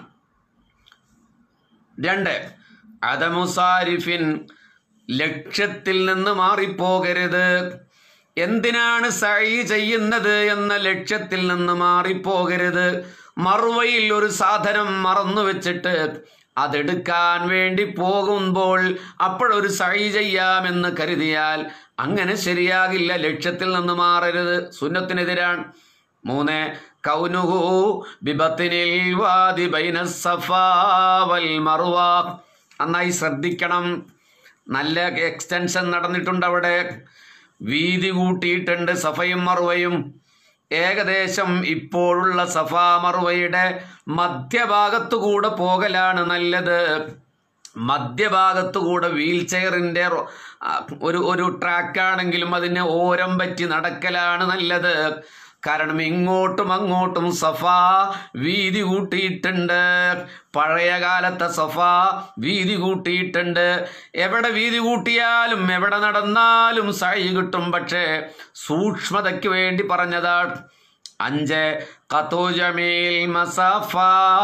രണ്ട് അതമുസാരിഫിൻ ലക്ഷ്യത്തിൽ നിന്ന് മാറിപ്പോകരുത് എന്തിനാണ് സൈ ചെയ്യുന്നത് എന്ന ലക്ഷ്യത്തിൽ നിന്ന് മാറിപ്പോകരുത് മറുവയിൽ ഒരു സാധനം മറന്നു വെച്ചിട്ട് അതെടുക്കാൻ വേണ്ടി പോകുമ്പോൾ അപ്പോഴൊരു സൈ ചെയ്യാമെന്ന് കരുതിയാൽ അങ്ങനെ ശരിയാകില്ല ലക്ഷ്യത്തിൽ നിന്ന് മാറരുത് സുന്നത്തിനെതിരാണ് മൂന്ന് കൗനുഹു ബിബത്തിനിൽ വാദി ബൈന സഫാ വൽ മറുവ നന്നായി ശ്രദ്ധിക്കണം നല്ല എക്സ്റ്റൻഷൻ നടന്നിട്ടുണ്ട് അവിടെ വീതി കൂട്ടിയിട്ടുണ്ട് സഫയും മറുവയും ഏകദേശം ഇപ്പോഴുള്ള സഫാ മറുവയുടെ മധ്യഭാഗത്തു കൂടെ പോകലാണ് നല്ലത് മധ്യഭാഗത്തു കൂടെ വീൽ ചെയറിൻ്റെ ഒരു ഒരു ട്രാക്കാണെങ്കിലും അതിന് ഓരം പറ്റി നടക്കലാണ് നല്ലത് കാരണം ഇങ്ങോട്ടും അങ്ങോട്ടും സഫ വീതി കൂട്ടിയിട്ടുണ്ട് പഴയ കാലത്തെ സഫ വീതി കൂട്ടിയിട്ടുണ്ട് എവിടെ വീതി കൂട്ടിയാലും എവിടെ നടന്നാലും സായി കിട്ടും പക്ഷേ സൂക്ഷ്മതയ്ക്ക് വേണ്ടി പറഞ്ഞതാണ് അഞ്ച് കത്തോജമീൽ മസഫ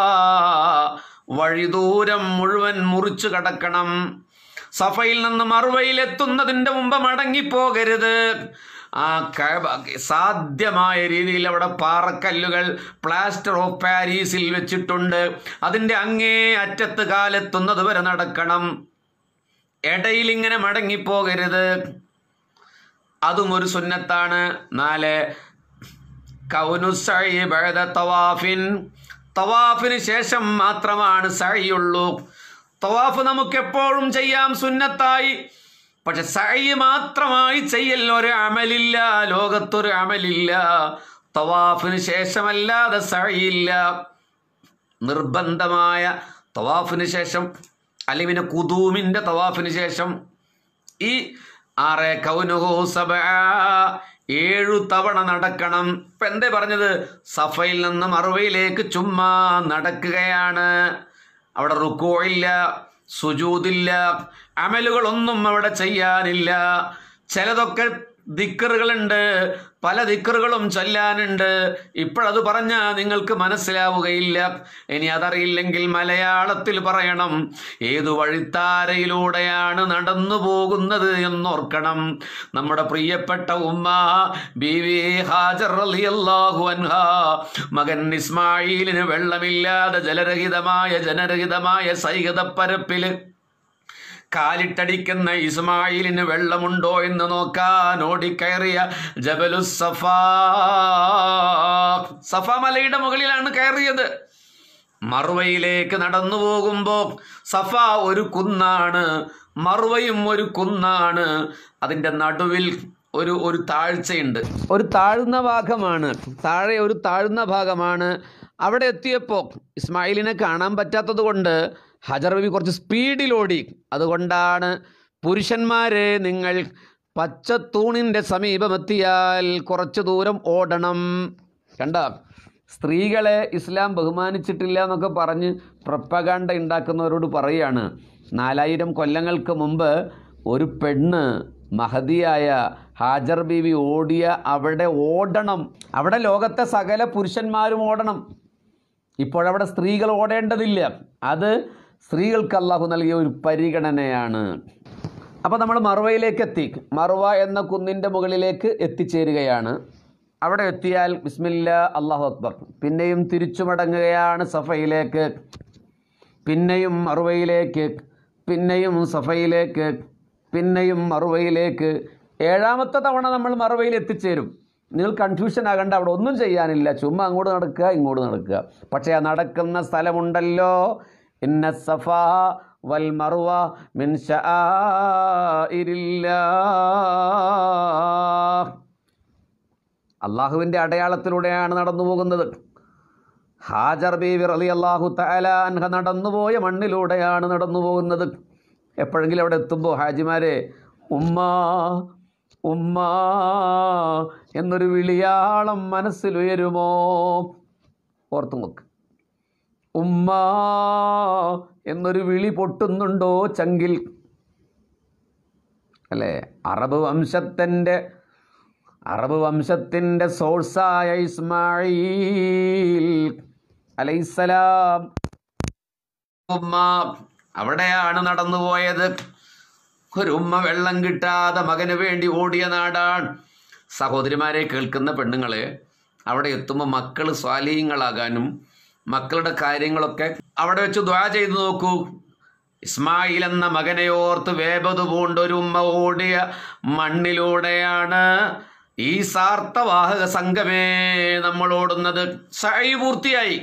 വഴിദൂരം മുഴുവൻ മുറിച്ചു കടക്കണം സഫയിൽ നിന്ന് മറുവയിൽ എത്തുന്നതിൻ്റെ മുമ്പ് മടങ്ങിപ്പോകരുത് ആ കഅബ സാധ്യമായ രീതിയിൽ അവിടെ പാറക്കല്ലുകൾ പ്ലാസ്റ്റർ ഓഫ് പാരീസിൽ വെച്ചിട്ടുണ്ട് അതിൻ്റെ അങ്ങേ അറ്റത്ത് കാലെത്തുന്നത് വരെ നടക്കണം ഇടയിൽ ഇങ്ങനെ മടങ്ങിപ്പോകരുത് അതും ഒരു സുന്നത്താണ് നാല് കൗനുസൈ ബഅദ തവാഫിൻ തവാഫിന് ശേഷം മാത്രമാണ് സഴിയുള്ളൂ തവാഫ് നമുക്ക് എപ്പോഴും ചെയ്യാം സുന്നത്തായി പക്ഷെ സഴി മാത്രമായി ചെയ്യൽ ഒരു അമലില്ല ലോകത്തൊരു അമലില്ല തവാഫിന് ശേഷമല്ലാതെ സഴിയില്ല നിർബന്ധമായ തവാഫിന് ശേഷം അല്ലെങ്കിൽ പിന്നെ കുതൂമിൻ്റെ തവാഫിന് ശേഷം ഈ ആറ് കൗനുഹു സബ ഏഴു തവണ നടക്കണം ഇപ്പം എന്തേ പറഞ്ഞത് സഫയിൽ നിന്ന് മറുവയിലേക്ക് ചുമ്മാ നടക്കുകയാണ് അവിടെ റുക്കോ ഇല്ല സുജൂതില്ല അമലുകളൊന്നും അവിടെ ചെയ്യാനില്ല ചിലതൊക്കെ ദിക്കറുകളുണ്ട് പല ദിക്കറുകളും ചൊല്ലാനുണ്ട് ഇപ്പോഴത് പറഞ്ഞാൽ നിങ്ങൾക്ക് മനസ്സിലാവുകയില്ല ഇനി അതറിയില്ലെങ്കിൽ മലയാളത്തിൽ പറയണം ഏതു വഴിത്താരയിലൂടെയാണ് നടന്നു പോകുന്നത് എന്നോർക്കണം നമ്മുടെ പ്രിയപ്പെട്ട ഉമ്മ ബി വി ഹാജർ റളിയല്ലാഹു അൻഹ മകൻ ഇസ്മായിലിന് വെള്ളമില്ലാതെ ജലരഹിതമായ ജനരഹിതമായ സൈകതപ്പരപ്പില് കാലിട്ടടിക്കുന്ന ഇസ്മായിലിന് വെള്ളമുണ്ടോ എന്ന് നോക്കാൻ ഓടിക്കയറിയ ജബലു സഫ സഫ മലയുടെ മുകളിലാണ് കയറിയത് മറുവയിലേക്ക് നടന്നു പോകുമ്പോൾ സഫ ഒരു കുന്നാണ് മറുവയും ഒരു കുന്നാണ് അതിൻ്റെ നടുവിൽ ഒരു ഒരു താഴ്ചയുണ്ട് ഒരു താഴ്ന്ന ഭാഗമാണ് താഴെ ഒരു താഴ്ന്ന ഭാഗമാണ് അവിടെ എത്തിയപ്പോൾ ഇസ്മായിലിനെ കാണാൻ പറ്റാത്തത് കൊണ്ട് ഹജർ ബിബി കുറച്ച് സ്പീഡിലോടി അതുകൊണ്ടാണ് പുരുഷന്മാരെ നിങ്ങൾ പച്ചത്തൂണിൻ്റെ സമീപമെത്തിയാൽ കുറച്ച് ദൂരം ഓടണം കണ്ട സ്ത്രീകളെ ഇസ്ലാം ബഹുമാനിച്ചിട്ടില്ല എന്നൊക്കെ പറഞ്ഞ് പ്രപ്പകാണ്ട ഉണ്ടാക്കുന്നവരോട് പറയുകയാണ് നാലായിരം കൊല്ലങ്ങൾക്ക് മുമ്പ് ഒരു പെണ്ണ് മഹതിയായ ഹാജർ ബീവി ഓടിയ അവിടെ ഓടണം അവിടെ ലോകത്തെ സകല പുരുഷന്മാരും ഓടണം ഇപ്പോഴവിടെ സ്ത്രീകൾ ഓടേണ്ടതില്ല അത് സ്ത്രീകൾക്ക് അള്ളാഹു നൽകിയ ഒരു പരിഗണനയാണ് അപ്പോൾ നമ്മൾ മറുവയിലേക്ക് എത്തി മറുവ എന്ന കുന്നിൻ്റെ മുകളിലേക്ക് എത്തിച്ചേരുകയാണ് അവിടെ എത്തിയാൽ ബിസ്മില്ല അള്ളാഹു അക്ബർ പിന്നെയും തിരിച്ചു മടങ്ങുകയാണ് സഫയിലേക്ക് പിന്നെയും മറുവയിലേക്ക് പിന്നെയും സഫയിലേക്ക് പിന്നെയും മറുവയിലേക്ക് ഏഴാമത്തെ തവണ നമ്മൾ മറുവയിൽ എത്തിച്ചേരും നിങ്ങൾ കൺഫ്യൂഷൻ ആകണ്ട അവിടെ ഒന്നും ചെയ്യാനില്ല ചുമ്മാ അങ്ങോട്ട് നടക്കുക ഇങ്ങോട്ട് നടക്കുക പക്ഷേ ആ നടക്കുന്ന സ്ഥലമുണ്ടല്ലോ ഇന്ന സഫ വൽ മറുവ മിൻ ശആഇരില്ലാഹ് അള്ളാഹുവിൻ്റെ അടയാളത്തിലൂടെയാണ് നടന്നു പോകുന്നത് ഹാജർ ബീവി റലി അള്ളാഹു തആല അൻഹ നടന്നുപോയ മണ്ണിലൂടെയാണ് നടന്നു പോകുന്നത് എപ്പോഴെങ്കിലും അവിടെ എത്തുമ്പോൾ ഹാജിമാരെ ഉമ്മ ഉമ്മ എന്നൊരു വിളിയാളം മനസ്സിലുയരുമോ ഓർത്തു നോക്ക് ഉമ്മ എന്നൊരു വിളി പൊട്ടുന്നുണ്ടോ ചങ്കിൽ അല്ലേ അറബ് വംശത്തിൻ്റെ അറബ് വംശത്തിൻ്റെ സോഴ്സായ ഇസ്മായിൽ അലൈസലാം ഉമ്മ അവിടെയാണ് നടന്നുപോയത് ഒരു ഉമ്മ വെള്ളം കിട്ടാതെ മകന് വേണ്ടി ഓടിയ നാടാണ് സഹോദരിമാരെ കേൾക്കുന്ന പെണ്ണുങ്ങളെ അവിടെ എത്തുമ്പോൾ മക്കൾ സ്വാലീയങ്ങളാകാനും മക്കളുടെ കാര്യങ്ങളൊക്കെ അവിടെ വെച്ച് ദ്വാ ചെയ്തു നോക്കൂ ഇസ്മായിൽ എന്ന മകനെ ഓർത്ത് വേപതു പൂണ്ടൊരു ഉമ്മ ഓടിയ മണ്ണിലൂടെയാണ് ഈ സാർത്ഥവാഹക സംഘമേ നമ്മൾ ഓടുന്നത് സഴി പൂർത്തിയായി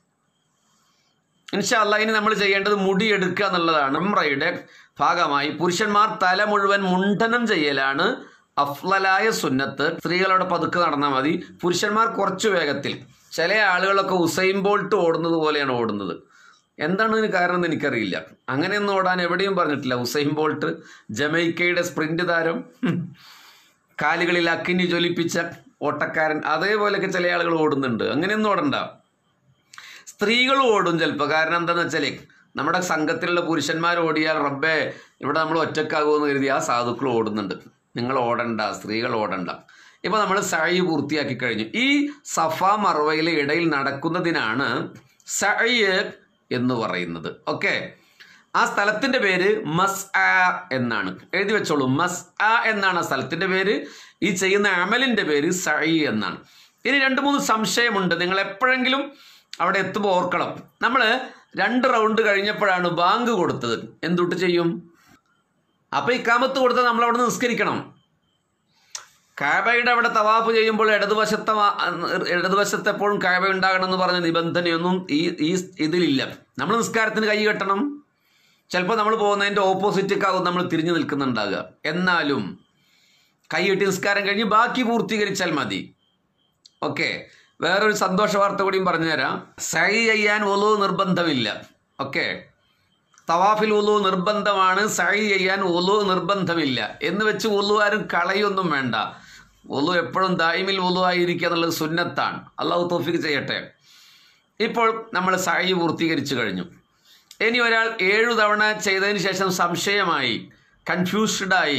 ഇൻഷാല്ല ഇനി നമ്മൾ ചെയ്യേണ്ടത് മുടിയെടുക്കുക എന്നുള്ളതാണ് ഉംറയുടെ ഭാഗമായി പുരുഷന്മാർ തല മുഴുവൻ മുണ്ടനം ചെയ്യലാണ് അഫ്ലലായ സുന്നത്ത് സ്ത്രീകളോട് പതുക്കെ നടന്നാൽ മതി പുരുഷന്മാർ കുറച്ച് വേഗത്തിൽ ചില ആളുകളൊക്കെ ഉസൈൻ ബോൾട്ട് ഓടുന്നത് പോലെയാണ് ഓടുന്നത് എന്താണ് ഇതിന് കാരണം എന്ന് എനിക്കറിയില്ല അങ്ങനെയൊന്നും ഓടാൻ എവിടെയും പറഞ്ഞിട്ടില്ല ഉസൈൻ ബോൾട്ട് ജമൈക്കയുടെ സ്പ്രിന്റ് താരം ഹും. കാലുകളിൽ അക്കിനി ജ്വലിപ്പിച്ച ഓട്ടക്കാരൻ അതേപോലെയൊക്കെ ചില ആളുകൾ ഓടുന്നുണ്ട് അങ്ങനെയൊന്നും ഓടണ്ട സ്ത്രീകൾ ഓടും ചിലപ്പോൾ കാരണം എന്താണെന്ന് വെച്ചാൽ നമ്മുടെ സംഘത്തിലുള്ള പുരുഷന്മാർ ഓടിയാൽ റബ്ബേ ഇവിടെ നമ്മൾ ഒറ്റക്കാകുമെന്ന് കരുതി ആ സാധുക്കൾ ഓടുന്നുണ്ട് നിങ്ങൾ ഓടണ്ട സ്ത്രീകൾ ഓടണ്ട ഇപ്പോൾ നമ്മൾ സഴി പൂർത്തിയാക്കി കഴിഞ്ഞു ഈ സഫ മറവയിലെ ഇടയിൽ നടക്കുന്നതിനാണ് സഴ് എന്ന് പറയുന്നത് ഓക്കെ ആ സ്ഥലത്തിൻ്റെ പേര് മസ് ആ എന്നാണ് എഴുതി വെച്ചോളൂ മസ് ആ എന്നാണ് ആ സ്ഥലത്തിൻ്റെ പേര് ഈ ചെയ്യുന്ന അമലിൻ്റെ പേര് സഴി എന്നാണ് ഇനി രണ്ട് മൂന്ന് സംശയമുണ്ട് നിങ്ങൾ എപ്പോഴെങ്കിലും അവിടെ എത്തുമ്പോൾ ഓർക്കണം നമ്മൾ രണ്ട് റൗണ്ട് കഴിഞ്ഞപ്പോഴാണ് ബാങ്ക് കൊടുത്തത് എന്തുട്ട് ചെയ്യും അപ്പോൾ ഈ കാമത്ത് കൊടുത്താൽ നമ്മൾ അവിടെ നിന്ന് നിസ്കരിക്കണം കാബയുടെ അവിടെ തവാഫ് ചെയ്യുമ്പോൾ ഇടതുവശത്തെ മാ- ഇടതുവശത്ത് എപ്പോഴും കാബ ഉണ്ടാകണം എന്ന് പറഞ്ഞ നിബന്ധനയൊന്നും ഈ ഈ ഇതിലില്ല നമ്മൾ നിസ്കാരത്തിന് കൈ കെട്ടണം ചിലപ്പോൾ നമ്മൾ പോകുന്നതിൻ്റെ ഓപ്പോസിറ്റൊക്കെ നമ്മൾ തിരിഞ്ഞു നിൽക്കുന്നുണ്ടാകുക എന്നാലും കൈകെട്ടി നിസ്കാരം കഴിഞ്ഞ് ബാക്കി പൂർത്തീകരിച്ചാൽ മതി ഓക്കെ വേറൊരു സന്തോഷ വാർത്ത കൂടിയും പറഞ്ഞുതരാം സൈ ചെയ്യാൻ ഒലു നിർബന്ധമില്ല ഓക്കെ തവാഫിൽ ഒലു നിർബന്ധമാണ് സൈ ചെയ്യാൻ ഒലു നിർബന്ധമില്ല എന്ന് വെച്ച് ഒലു ആരും കളയൊന്നും വേണ്ട ഒലു എപ്പോഴും ദായിമിൽ ഒലു ആയിരിക്കുക എന്നുള്ളത് സുന്നത്താണ് അള്ളാഹു തോഫിക്ക് ചെയ്യട്ടെ ഇപ്പോൾ നമ്മൾ സൈ പൂർത്തീകരിച്ചു കഴിഞ്ഞു ഇനി ഒരാൾ ഏഴു തവണ ചെയ്തതിന് ശേഷം സംശയമായി കൺഫ്യൂസ്ഡായി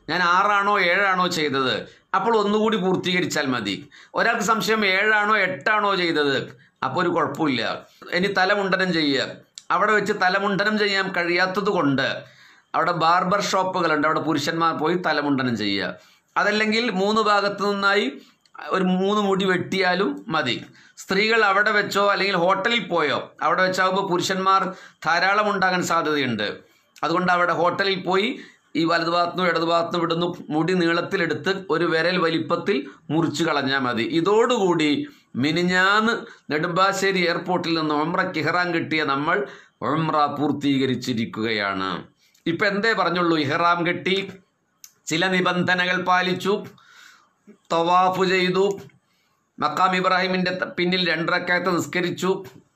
ഞാൻ ആറാണോ ഏഴാണോ ചെയ്തത് അപ്പോൾ ഒന്നുകൂടി പൂർത്തീകരിച്ചാൽ മതി ഒരാൾക്ക് സംശയം ഏഴാണോ എട്ടാണോ ചെയ്തത് അപ്പോൾ ഒരു കുഴപ്പമില്ല ഇനി തലമുണ്ടനം ചെയ്യുക അവിടെ വെച്ച് തലമുണ്ടനം ചെയ്യാൻ കഴിയാത്തത് കൊണ്ട് അവിടെ ബാർബർ ഷോപ്പുകളുണ്ട് അവിടെ പുരുഷന്മാർ പോയി തലമുണ്ടനം ചെയ്യുക അതല്ലെങ്കിൽ മൂന്ന് ഭാഗത്തു നിന്നായി ഒരു മൂന്ന് മുടി വെട്ടിയാലും മതി സ്ത്രീകൾ അവിടെ വെച്ചോ അല്ലെങ്കിൽ ഹോട്ടലിൽ പോയോ അവിടെ വെച്ചാകുമ്പോൾ പുരുഷന്മാർ ധാരാളം ഉണ്ടാകാൻ സാധ്യതയുണ്ട് അതുകൊണ്ട് അവിടെ ഹോട്ടലിൽ പോയി ഈ വലതുഭാഗത്തുനിന്നും ഇടതുഭാഗത്തുനിന്നും വിടുന്നു മുടി നീളത്തിലെടുത്ത് ഒരു വിരൽ വലിപ്പത്തിൽ മുറിച്ചു കളഞ്ഞാൽ മതി ഇതോടുകൂടി മിനിഞ്ഞാന്ന് നെടുമ്പാശ്ശേരി എയർപോർട്ടിൽ നിന്ന് ഒമ്രയ്ക്ക് ഇഹ്റാൻ കിട്ടിയ നമ്മൾ ഒമ്ര പൂർത്തീകരിച്ചിരിക്കുകയാണ് ഇപ്പം എന്തേ പറഞ്ഞുള്ളൂ ഇഹ്റാം കെട്ടി ചില നിബന്ധനകൾ പാലിച്ചു തവാഫ് ചെയ്തു മക്കാം ഇബ്രാഹിമിൻ്റെ ത- പിന്നിൽ രണ്ടരക്കാലത്ത് നിസ്കരിച്ചു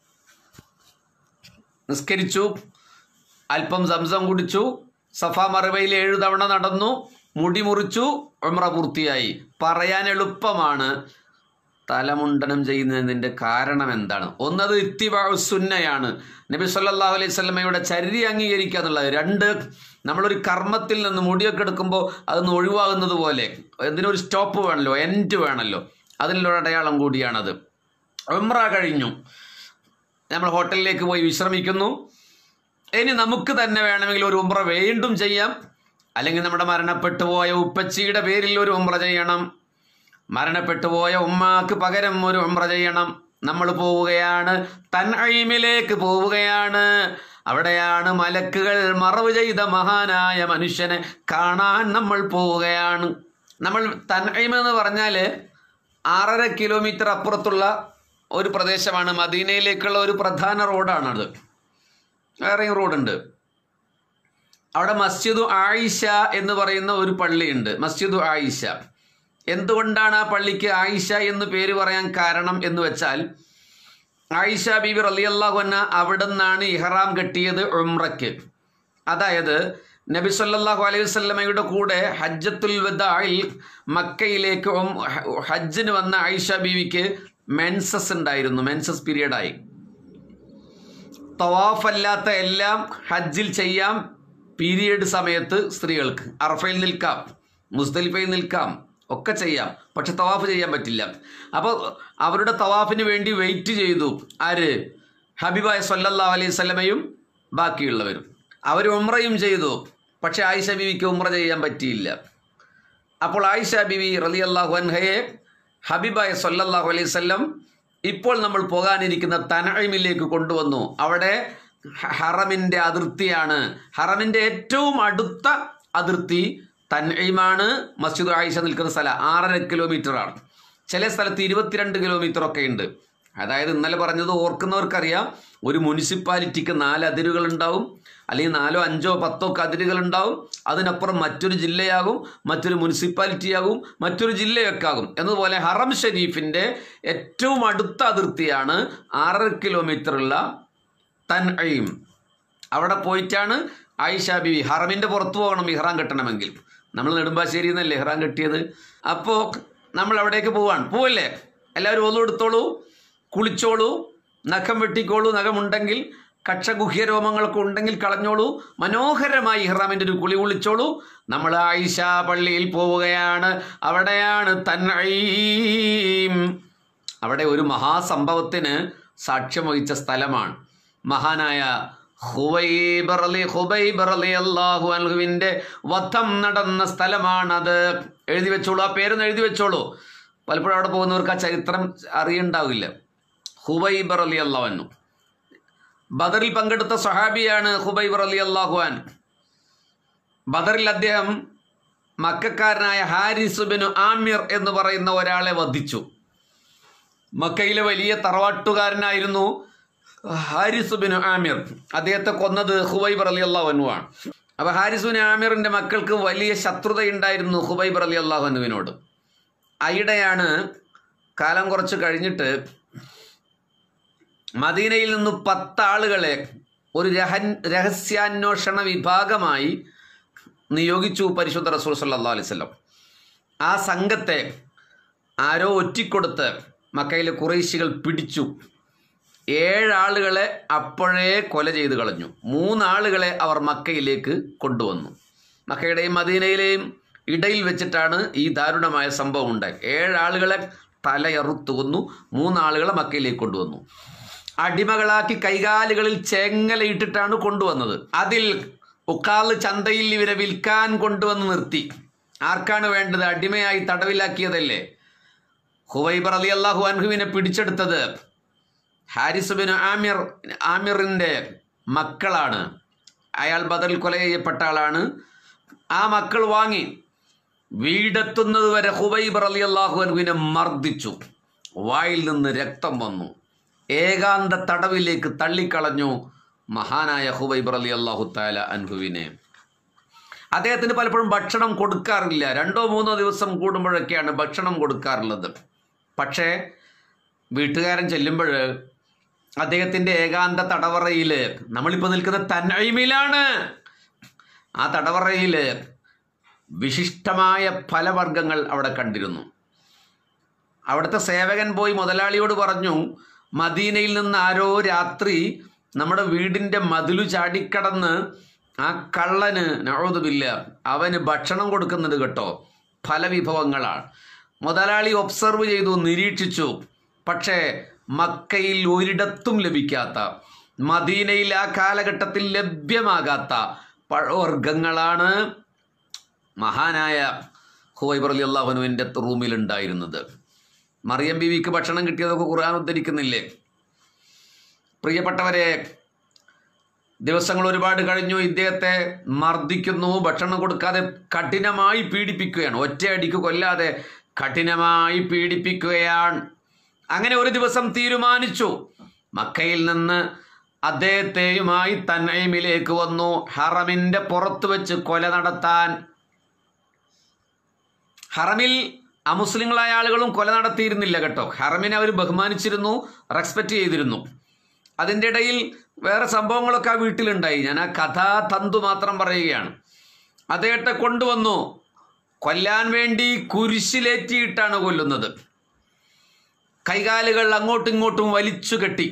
നിസ്കരിച്ചു അല്പം സംസം കുടിച്ചു സഫ മറുവയിൽ ഏഴു തവണ നടന്നു മുടി മുറിച്ചു ഉമ്ര പൂർത്തിയായി പറയാൻ എളുപ്പമാണ് തലമുണ്ടനം ചെയ്യുന്നതിൻ്റെ കാരണം എന്താണ് ഒന്നത് ഇത്തിബാഉ സുന്നയാണ് നബി സല്ലല്ലാഹു അലൈഹി സ്വലമയുടെ ചര്യ അംഗീകരിക്കുക എന്നുള്ളത് രണ്ട് നമ്മളൊരു കർമ്മത്തിൽ നിന്ന് മുടിയൊക്കെ എടുക്കുമ്പോൾ അതൊന്ന് ഒഴിവാകുന്നത് പോലെ എന്തിനൊരു സ്റ്റോപ്പ് വേണമല്ലോ എൻഡ് വേണമല്ലോ അതിനുള്ള അടയാളം കൂടിയാണത് ഉമ്ര കഴിഞ്ഞു നമ്മൾ ഹോട്ടലിലേക്ക് പോയി വിശ്രമിക്കുന്നു ഇനി നമുക്ക് തന്നെ വേണമെങ്കിൽ ഒരു ഉമ്ര വീണ്ടും ചെയ്യാം അല്ലെങ്കിൽ നമ്മുടെ മരണപ്പെട്ടു പോയ ഉപ്പച്ചിയുടെ പേരിൽ ഒരു ഉമ്ര ചെയ്യണം മരണപ്പെട്ടു പോയ ഉമ്മാക്ക് പകരം ഒരു ഉമ്ര ചെയ്യണം നമ്മൾ പോവുകയാണ് തൻഅയിമിലേക്ക് പോവുകയാണ് അവിടെയാണ് മലക്കുകൾ മറവ് ചെയ്ത മഹാനായ മനുഷ്യനെ കാണാൻ നമ്മൾ പോവുകയാണ് നമ്മൾ തൻഅയിം എന്ന് പറഞ്ഞാൽ ആറര കിലോമീറ്റർ അപ്പുറത്തുള്ള ഒരു പ്രദേശമാണ് മദീനയിലേക്കുള്ള ഒരു പ്രധാന റോഡാണത് വേറെയും റോഡുണ്ട് അവിടെ മസ്ജിദു ആയിഷ എന്ന് പറയുന്ന ഒരു പള്ളിയുണ്ട് മസ്ജിദു ആയിഷ എന്തുകൊണ്ടാണ് ആ പള്ളിക്ക് ആയിഷ എന്ന് പേര് പറയാൻ കാരണം എന്ന് വെച്ചാൽ ആയിഷ ബീബി റലിയല്ലാഹുന്ന അവിടെ നിന്നാണ് ഇഹ്റാം കെട്ടിയത് ഉംറയ്ക്ക് അതായത് നബി സല്ലല്ലാഹു അലൈഹി വസല്ലമയുടെ കൂടെ ഹജ്ജത്തുൽ വദായിൽ മക്കയിലേക്ക് ഉം- ഹജ്ജിന് വന്ന ആയിഷ ബീവിക്ക് മെൻസസ് ഉണ്ടായിരുന്നു മെൻസസ് പീരീഡായി തവാഫ് അല്ലാത്ത എല്ലാം ഹജ്ജിൽ ചെയ്യാം പീരിയഡ് സമയത്ത് സ്ത്രീകൾക്ക് അറഫയിൽ നിൽക്കാം മുസ്തലിഫയിൽ നിൽക്കാം ഒക്കെ ചെയ്യാം പക്ഷെ തവാഫ് ചെയ്യാൻ പറ്റില്ല അപ്പോൾ അവരുടെ തവാഫിന് വേണ്ടി വെയിറ്റ് ചെയ്തു ആര് ഹബീബായ സല്ലല്ലാഹു അലൈഹി സ്വലമയും ബാക്കിയുള്ളവരും അവർ ഉമ്രയും ചെയ്തു പക്ഷെ ആയിഷ ബീവിക്ക് ഉമ്ര ചെയ്യാൻ പറ്റിയില്ല അപ്പോൾ ആയിഷ ബിവി റലി അള്ളാഹു അൻഹയെ ഹബീബായ സല്ലല്ലാഹു അലൈഹി വസല്ലം ഇപ്പോൾ നമ്മൾ പോകാനിരിക്കുന്ന തനഴിമിലേക്ക് കൊണ്ടുവന്നു അവിടെ ഹ- ഹറമിൻ്റെ അതിർത്തിയാണ് ഹറമിൻ്റെ ഏറ്റവും അടുത്ത അതിർത്തി തൻഈമാണ് മസ്ജിദ് ആയിഷ നിൽക്കുന്ന സ്ഥലം ആറര കിലോമീറ്ററാണ് ചില സ്ഥലത്ത് ഇരുപത്തിരണ്ട് കിലോമീറ്റർ ഒക്കെ ഉണ്ട് അതായത് ഇന്നലെ പറഞ്ഞത് ഓർക്കുന്നവർക്കറിയാം ഒരു മുനിസിപ്പാലിറ്റിക്ക് നാല് അതിരുകൾ ഉണ്ടാവും അല്ലെങ്കിൽ നാലോ അഞ്ചോ പത്തോ ഒക്കെ അതിരുകൾ ഉണ്ടാവും അതിനപ്പുറം മറ്റൊരു ജില്ലയാകും മറ്റൊരു മുനിസിപ്പാലിറ്റിയാകും മറ്റൊരു ജില്ലയൊക്കെ ആകും എന്നതുപോലെ ഹറം ഷരീഫിൻ്റെ ഏറ്റവും അടുത്ത അതിർത്തിയാണ് ആറര കിലോമീറ്ററുള്ള തൻഈം അവിടെ പോയിട്ടാണ് ആയിഷ ബിവി ഹറമിൻ്റെ പുറത്ത് പോകണം ഇഹ്റാം കെട്ടണമെങ്കിൽ നമ്മൾ നെടുമ്പാശ്ശേരി എന്നല്ലേ ഇഹ്റാം കെട്ടിയത് അപ്പോൾ നമ്മൾ അവിടേക്ക് പോവാണ് പോവല്ലേ എല്ലാവരും ഒന്നു എടുത്തോളൂ കുളിച്ചോളൂ നഖം വെട്ടിക്കോളൂ നഖമുണ്ടെങ്കിൽ കക്ഷഗുഹ്യ രോമങ്ങളൊക്കെ ഉണ്ടെങ്കിൽ കളഞ്ഞോളൂ മനോഹരമായി ഇഹ്റാമിൻ്റെ ഒരു കുളി കുളിച്ചോളൂ നമ്മൾ ആയിഷ പള്ളിയിൽ പോവുകയാണ് അവിടെയാണ് തൻഈം അവിടെ ഒരു മഹാസംഭവത്തിന് സാക്ഷ്യം വഹിച്ച സ്ഥലമാണ് മഹാനായ ഹുവൈബർ അലി ഹുബൈബർ അലി അള്ളാഹു അൻഹുവിൻ്റെ വധം നടന്ന സ്ഥലമാണത് എഴുതി വെച്ചോളൂ ആ പേരൊന്ന് എഴുതി വെച്ചോളൂ പലപ്പോഴും അവിടെ പോകുന്നവർക്ക് ആ ചരിത്രം അറിയുണ്ടാവില്ല ഹുബൈബർ അലി അള്ളാഹു ബദറിൽ പങ്കെടുത്ത സഹാബിയാണ് ഹുബൈബർ അലി അള്ളാഹുവാൻ ബദറിൽ അദ്ദേഹം മക്കാരനായ ഹാരിസ് ബിൻ ആമിർ എന്ന് പറയുന്ന ഒരാളെ വധിച്ചു മക്കയിലെ വലിയ തറവാട്ടുകാരനായിരുന്നു ഹാരിസ് ബിൻ ആമിർ അദ്ദേഹത്തെ കൊന്നത് ഹുബൈബർ അലി അള്ളാഹുനുവാണ് അപ്പോൾ ഹാരിസ് ബിൻ ആമിറിൻ്റെ മക്കൾക്ക് വലിയ ശത്രുതയുണ്ടായിരുന്നു ഹുബൈബർ അലി അള്ളാഹുനുവിനോട് അയിടെയാണ് കാലം കുറച്ച് കഴിഞ്ഞിട്ട് മദീനയിൽ നിന്ന് പത്താളുകളെ ഒരു രഹൻ രഹസ്യാന്വേഷണ വിഭാഗമായി നിയോഗിച്ചു പരിശുദ്ധ റസൂൽ സല്ലാ അലൈവല്ലം ആ സംഘത്തെ ആരോ ഒറ്റിക്കൊടുത്ത് മക്കയിലെ കുറേശികൾ പിടിച്ചു ഏഴാളുകളെ അപ്പോഴേ കൊല ചെയ്ത് കളഞ്ഞു മൂന്നാളുകളെ അവർ മക്കയിലേക്ക് കൊണ്ടുവന്നു മക്കയുടെയും മദീനയിലെയും ഇടയിൽ വെച്ചിട്ടാണ് ഈ ദാരുണമായ സംഭവം ഉണ്ടായത് ഏഴാളുകളെ തലയറുത്തു കൊന്നു മൂന്നാളുകളെ മക്കയിലേക്ക് കൊണ്ടുവന്നു അടിമകളാക്കി കൈകാലുകളിൽ ചെങ്ങലയിട്ടിട്ടാണ് കൊണ്ടുവന്നത് അതിൽ ഉക്കാൽ ചന്തയിൽ ഇവരെ വിൽക്കാൻ കൊണ്ടുവന്ന് നിർത്തി ആർക്കാണ് വേണ്ടത് അടിമയായി തടവിലാക്കിയതല്ലേ ഹുവൈബർ അലി അള്ളാഹു അൻഹുവിനെ പിടിച്ചെടുത്തത് ഹാരിസ് ബിൻ ആമിർ ആമിറിൻ്റെ മക്കളാണ് അയാൾ ബദൽ കൊല ചെയ്യപ്പെട്ട ആളാണ് ആ മക്കൾ വാങ്ങി വീടെത്തുന്നത് വരെ ഹുബൈബർ അലി അള്ളാഹു അൻഹുവിനെ മർദ്ദിച്ചു വായിൽ നിന്ന് രക്തം വന്നു ഏകാന്ത തടവിലേക്ക് തള്ളിക്കളഞ്ഞു മഹാനായ ഹുബൈബർ അലി അള്ളാഹു താല അൻഹുവിനെ അദ്ദേഹത്തിന് പലപ്പോഴും ഭക്ഷണം കൊടുക്കാറില്ല രണ്ടോ മൂന്നോ ദിവസം കൂടുമ്പോഴൊക്കെയാണ് ഭക്ഷണം കൊടുക്കാറുള്ളത് പക്ഷേ വീട്ടുകാരൻ ചെല്ലുമ്പോൾ അദ്ദേഹത്തിൻ്റെ ഏകാന്ത തടവറയിൽ നമ്മളിപ്പോൾ നിൽക്കുന്ന തന്നൈമിലാണ് ആ തടവറയിൽ വിശിഷ്ടമായ ഫലവർഗ്ഗങ്ങൾ അവിടെ കണ്ടിരുന്നു അവിടുത്തെ സേവകൻ പോയി മുതലാളിയോട് പറഞ്ഞു മദീനയിൽ നിന്ന് ആരോ രാത്രി നമ്മുടെ വീടിൻ്റെ മതിലു ചാടിക്കടന്ന് ആ കള്ളന് നഴുതുമില്ല അവന് ഭക്ഷണം കൊടുക്കുന്നുണ്ട് കേട്ടോ ഫലവിഭവങ്ങളാണ് മുതലാളി ഒബ്സർവ് ചെയ്തു നിരീക്ഷിച്ചു പക്ഷേ മക്കയിൽ ഒരിടത്തും ലഭിക്കാത്ത മദീനയിൽ ആ കാലഘട്ടത്തിൽ ലഭ്യമാകാത്ത പഴവർഗ്ഗങ്ങളാണ് മഹാനായ ഹുവൈബർ അലി അള്ളാഹുനുവിൻ്റെ റൂമിലുണ്ടായിരുന്നത് മറിയം ബീവിക്ക് ഭക്ഷണം കിട്ടിയതൊക്കെ ഖുർആൻ ഉദ്ധരിക്കുന്നില്ലേ പ്രിയപ്പെട്ടവരെ ദിവസങ്ങൾ ഒരുപാട് കഴിഞ്ഞു ഇദ്ദേഹത്തെ മർദ്ദിക്കുന്നു ഭക്ഷണം കൊടുക്കാതെ കഠിനമായി പീഡിപ്പിക്കുകയാണ് ഒറ്റയടിക്ക് കൊല്ലാതെ കഠിനമായി പീഡിപ്പിക്കുകയാണ് അങ്ങനെ ഒരു ദിവസം തീരുമാനിച്ചു മക്കയിൽ നിന്ന് അദ്ദേഹത്തെയുമായി തന്നൈമിലേക്ക് വന്നു ഹറമിൻ്റെ പുറത്ത് വെച്ച് കൊല നടത്താൻ ഹറമിൽ അമുസ്ലിങ്ങളായ ആളുകളും കൊല നടത്തിയിരുന്നില്ല കേട്ടോ ഹറമിനെ അവർ ബഹുമാനിച്ചിരുന്നു റെസ്പെക്റ്റ് ചെയ്തിരുന്നു അതിൻ്റെ ഇടയിൽ വേറെ സംഭവങ്ങളൊക്കെ ആ വീട്ടിലുണ്ടായി ഞാൻ ആ കഥാതന്തു മാത്രം പറയുകയാണ് അദ്ദേഹത്തെ കൊണ്ടുവന്നു കൊല്ലാൻ വേണ്ടി കുരിശിലേറ്റിയിട്ടാണ് കൊല്ലുന്നത് കൈകാലുകൾ അങ്ങോട്ടും ഇങ്ങോട്ടും വലിച്ചു കെട്ടി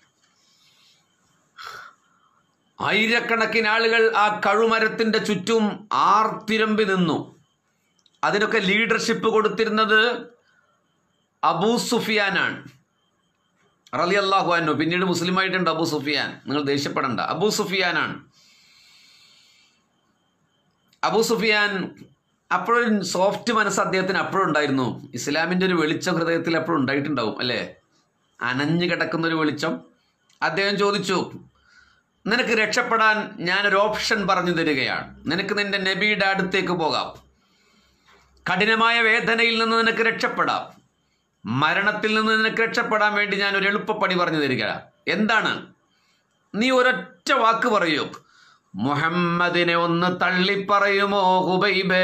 ആയിരക്കണക്കിന് ആളുകൾ ആ കഴുമരത്തിൻ്റെ ചുറ്റും ആർത്തിരമ്പി നിന്നു അതിനൊക്കെ ലീഡർഷിപ്പ് കൊടുത്തിരുന്നത് അബൂ സുഫിയാനാണ് റലി അള്ളാഹു അന്നു പിന്നീട് മുസ്ലിമായിട്ടുണ്ട് അബൂ സുഫിയാൻ നിങ്ങൾ ദേഷ്യപ്പെടണ്ട അബൂ സുഫിയാനാണ് അബൂ സുഫിയാൻ അപ്പോഴും സോഫ്റ്റ് മനസ്സ് അദ്ദേഹത്തിന് അപ്പോഴും ഉണ്ടായിരുന്നു ഇസ്ലാമിൻ്റെ ഒരു വെളിച്ചം ഹൃദയത്തിൽ അപ്പോഴും ഉണ്ടായിട്ടുണ്ടാവും അല്ലേ അനഞ്ഞു കിടക്കുന്ന ഒരു വെളിച്ചം അദ്ദേഹം ചോദിച്ചു നിനക്ക് രക്ഷപ്പെടാൻ ഞാനൊരു ഓപ്ഷൻ പറഞ്ഞു തരികയാണ് നിനക്ക് നിന്റെ നബിയുടെ അടുത്തേക്ക് പോകാം കഠിനമായ വേദനയിൽ നിന്ന് നിനക്ക് രക്ഷപ്പെടാം മരണത്തിൽ നിന്ന് നിനക്ക് രക്ഷപ്പെടാൻ വേണ്ടി ഞാൻ ഒരു എളുപ്പപ്പണി പറഞ്ഞു തരിക എന്താണ് നീ ഒരൊറ്റ വാക്ക് പറയൂ മുഹമ്മദിനെ ഒന്ന് തള്ളിപ്പറയുമോ ഹുബൈബേ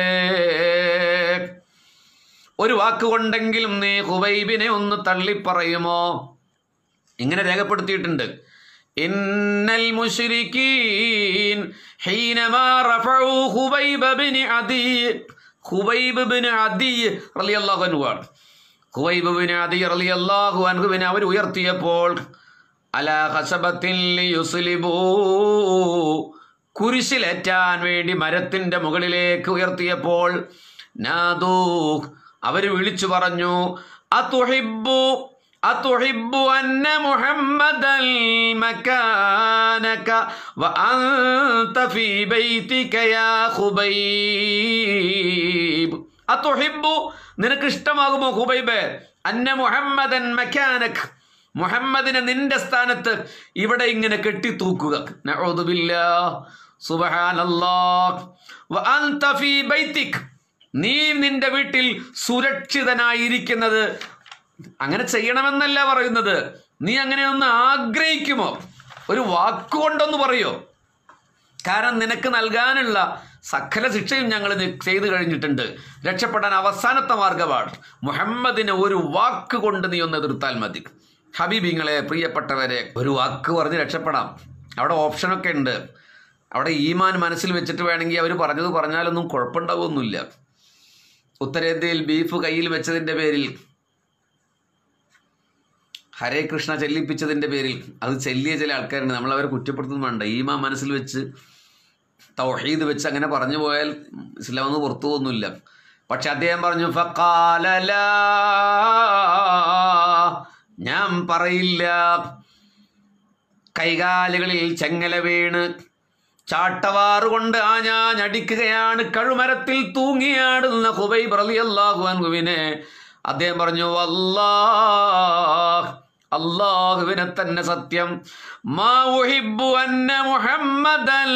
ഒരു വാക്ക് കൊണ്ടെങ്കിലും നീ ഹുബൈബിനെ ഒന്ന് തള്ളിപ്പറയുമോ ഇങ്ങനെ രേഖപ്പെടുത്തിയിട്ടുണ്ട് ഇന്നൽ മുശ്രിക്കീൻ ഹീനമാ റഫഉ ഹുബൈബ ബിൻ അദി ഹുബൈബ് ബിൻ അദി റളിയല്ലാഹു അൻഹു ആണ് ഹുബൈബ് ബിൻ അദി റളിയല്ലാഹു അൻഹുവിനെ അവർ ഉയർത്തിയപ്പോൾ അലാ ഖസബത്തിൽ യുസ്ലിബൂ കുരിശിലേറ്റാൻ വേണ്ടി മരത്തിന്റെ മുകളിലേക്ക് ഉയർത്തിയപ്പോൾ നാദൂ അവർ വിളിച്ചു പറഞ്ഞു അതുഹിബ്ബു അതുഹിബ്ബു അന്ന മുഹമ്മദൻ മക്കാനക വഅൻത ഫീ ബൈതിക യാ ഖുബൈബ് അതുഹിബ്ബു നിനക്ക് ഇഷ്ടമാകുമോ ഖുബൈബ് അന്ന മുഹമ്മദൻ മക്കാനക് മുഹമ്മദിനെ നിന്റെ സ്ഥാനത്ത് ഇവിടെ ഇങ്ങനെ കെട്ടിത്തൂക്കുക നഊദുബില്ലാ സുബ്ഹാനല്ലാഹ് വഅൻത ഫീ ബൈതിക് നീ നിന്റെ വീട്ടിൽ സുരക്ഷിതനായിരിക്കുന്നത് അങ്ങനെ ചെയ്യണമെന്നല്ല പറയുന്നത് നീ അങ്ങനെ ഒന്ന് ആഗ്രഹിക്കുമോ ഒരു വാക്കുകൊണ്ടൊന്ന് പറയോ കാരണം നിനക്ക് നൽകാനുള്ള സകല ശിക്ഷയും ഞങ്ങൾ ചെയ്തു കഴിഞ്ഞിട്ടുണ്ട് രക്ഷപ്പെടാൻ അവസാനത്തെ മാർഗമാണ് മുഹമ്മദിനെ ഒരു വാക്ക് കൊണ്ട് നീ ഒന്ന് എതിർത്താൽ മതി ഹബീബിങ്ങളെ പ്രിയപ്പെട്ടവരെ ഒരു വാക്ക് പറഞ്ഞ് രക്ഷപ്പെടാം അവിടെ ഓപ്ഷനൊക്കെ ഉണ്ട് അവിടെ ഈമാൻ മനസ്സിൽ വെച്ചിട്ട് വേണമെങ്കിൽ അവർ പറഞ്ഞത് പറഞ്ഞാലൊന്നും കുഴപ്പമുണ്ടാവുമൊന്നുമില്ല ഉത്തരേന്ത്യയിൽ ബീഫ് കയ്യിൽ വെച്ചതിൻ്റെ പേരിൽ ഹരേ കൃഷ്ണ ചെല്ലിപ്പിച്ചതിൻ്റെ പേരിൽ അത് ചെല്ലിയ ചില ആൾക്കാരുണ്ട് നമ്മളവരെ കുറ്റപ്പെടുത്തുന്നു വേണ്ട ഈമാ മനസ്സിൽ വെച്ച് തൗഹീദ് വെച്ച് അങ്ങനെ പറഞ്ഞു പോയാൽ ഇസ്ലാം ഒന്ന് പുറത്തു പോകുന്നില്ല പക്ഷെ അദ്ദേഹം പറഞ്ഞു ഫക്കാലല ഞാൻ പറയില്ല കൈകാലുകളിൽ ചെങ്ങല വീണ് ചാട്ടവാറുകൊണ്ട് ആ ഞാൻ അടിക്കുകയാണ് കഴുമരത്തിൽ തൂങ്ങിയാടുന്ന ഹുബൈബ് റളിയല്ലാഹു അൻഹുവിനെ അദ്ദേഹം പറഞ്ഞു അല്ലാഹ് അള്ളാഹുവിനെ തന്നെ സത്യം മാ ഉഹിബ്ബു അന്ന മുഹമ്മദൻ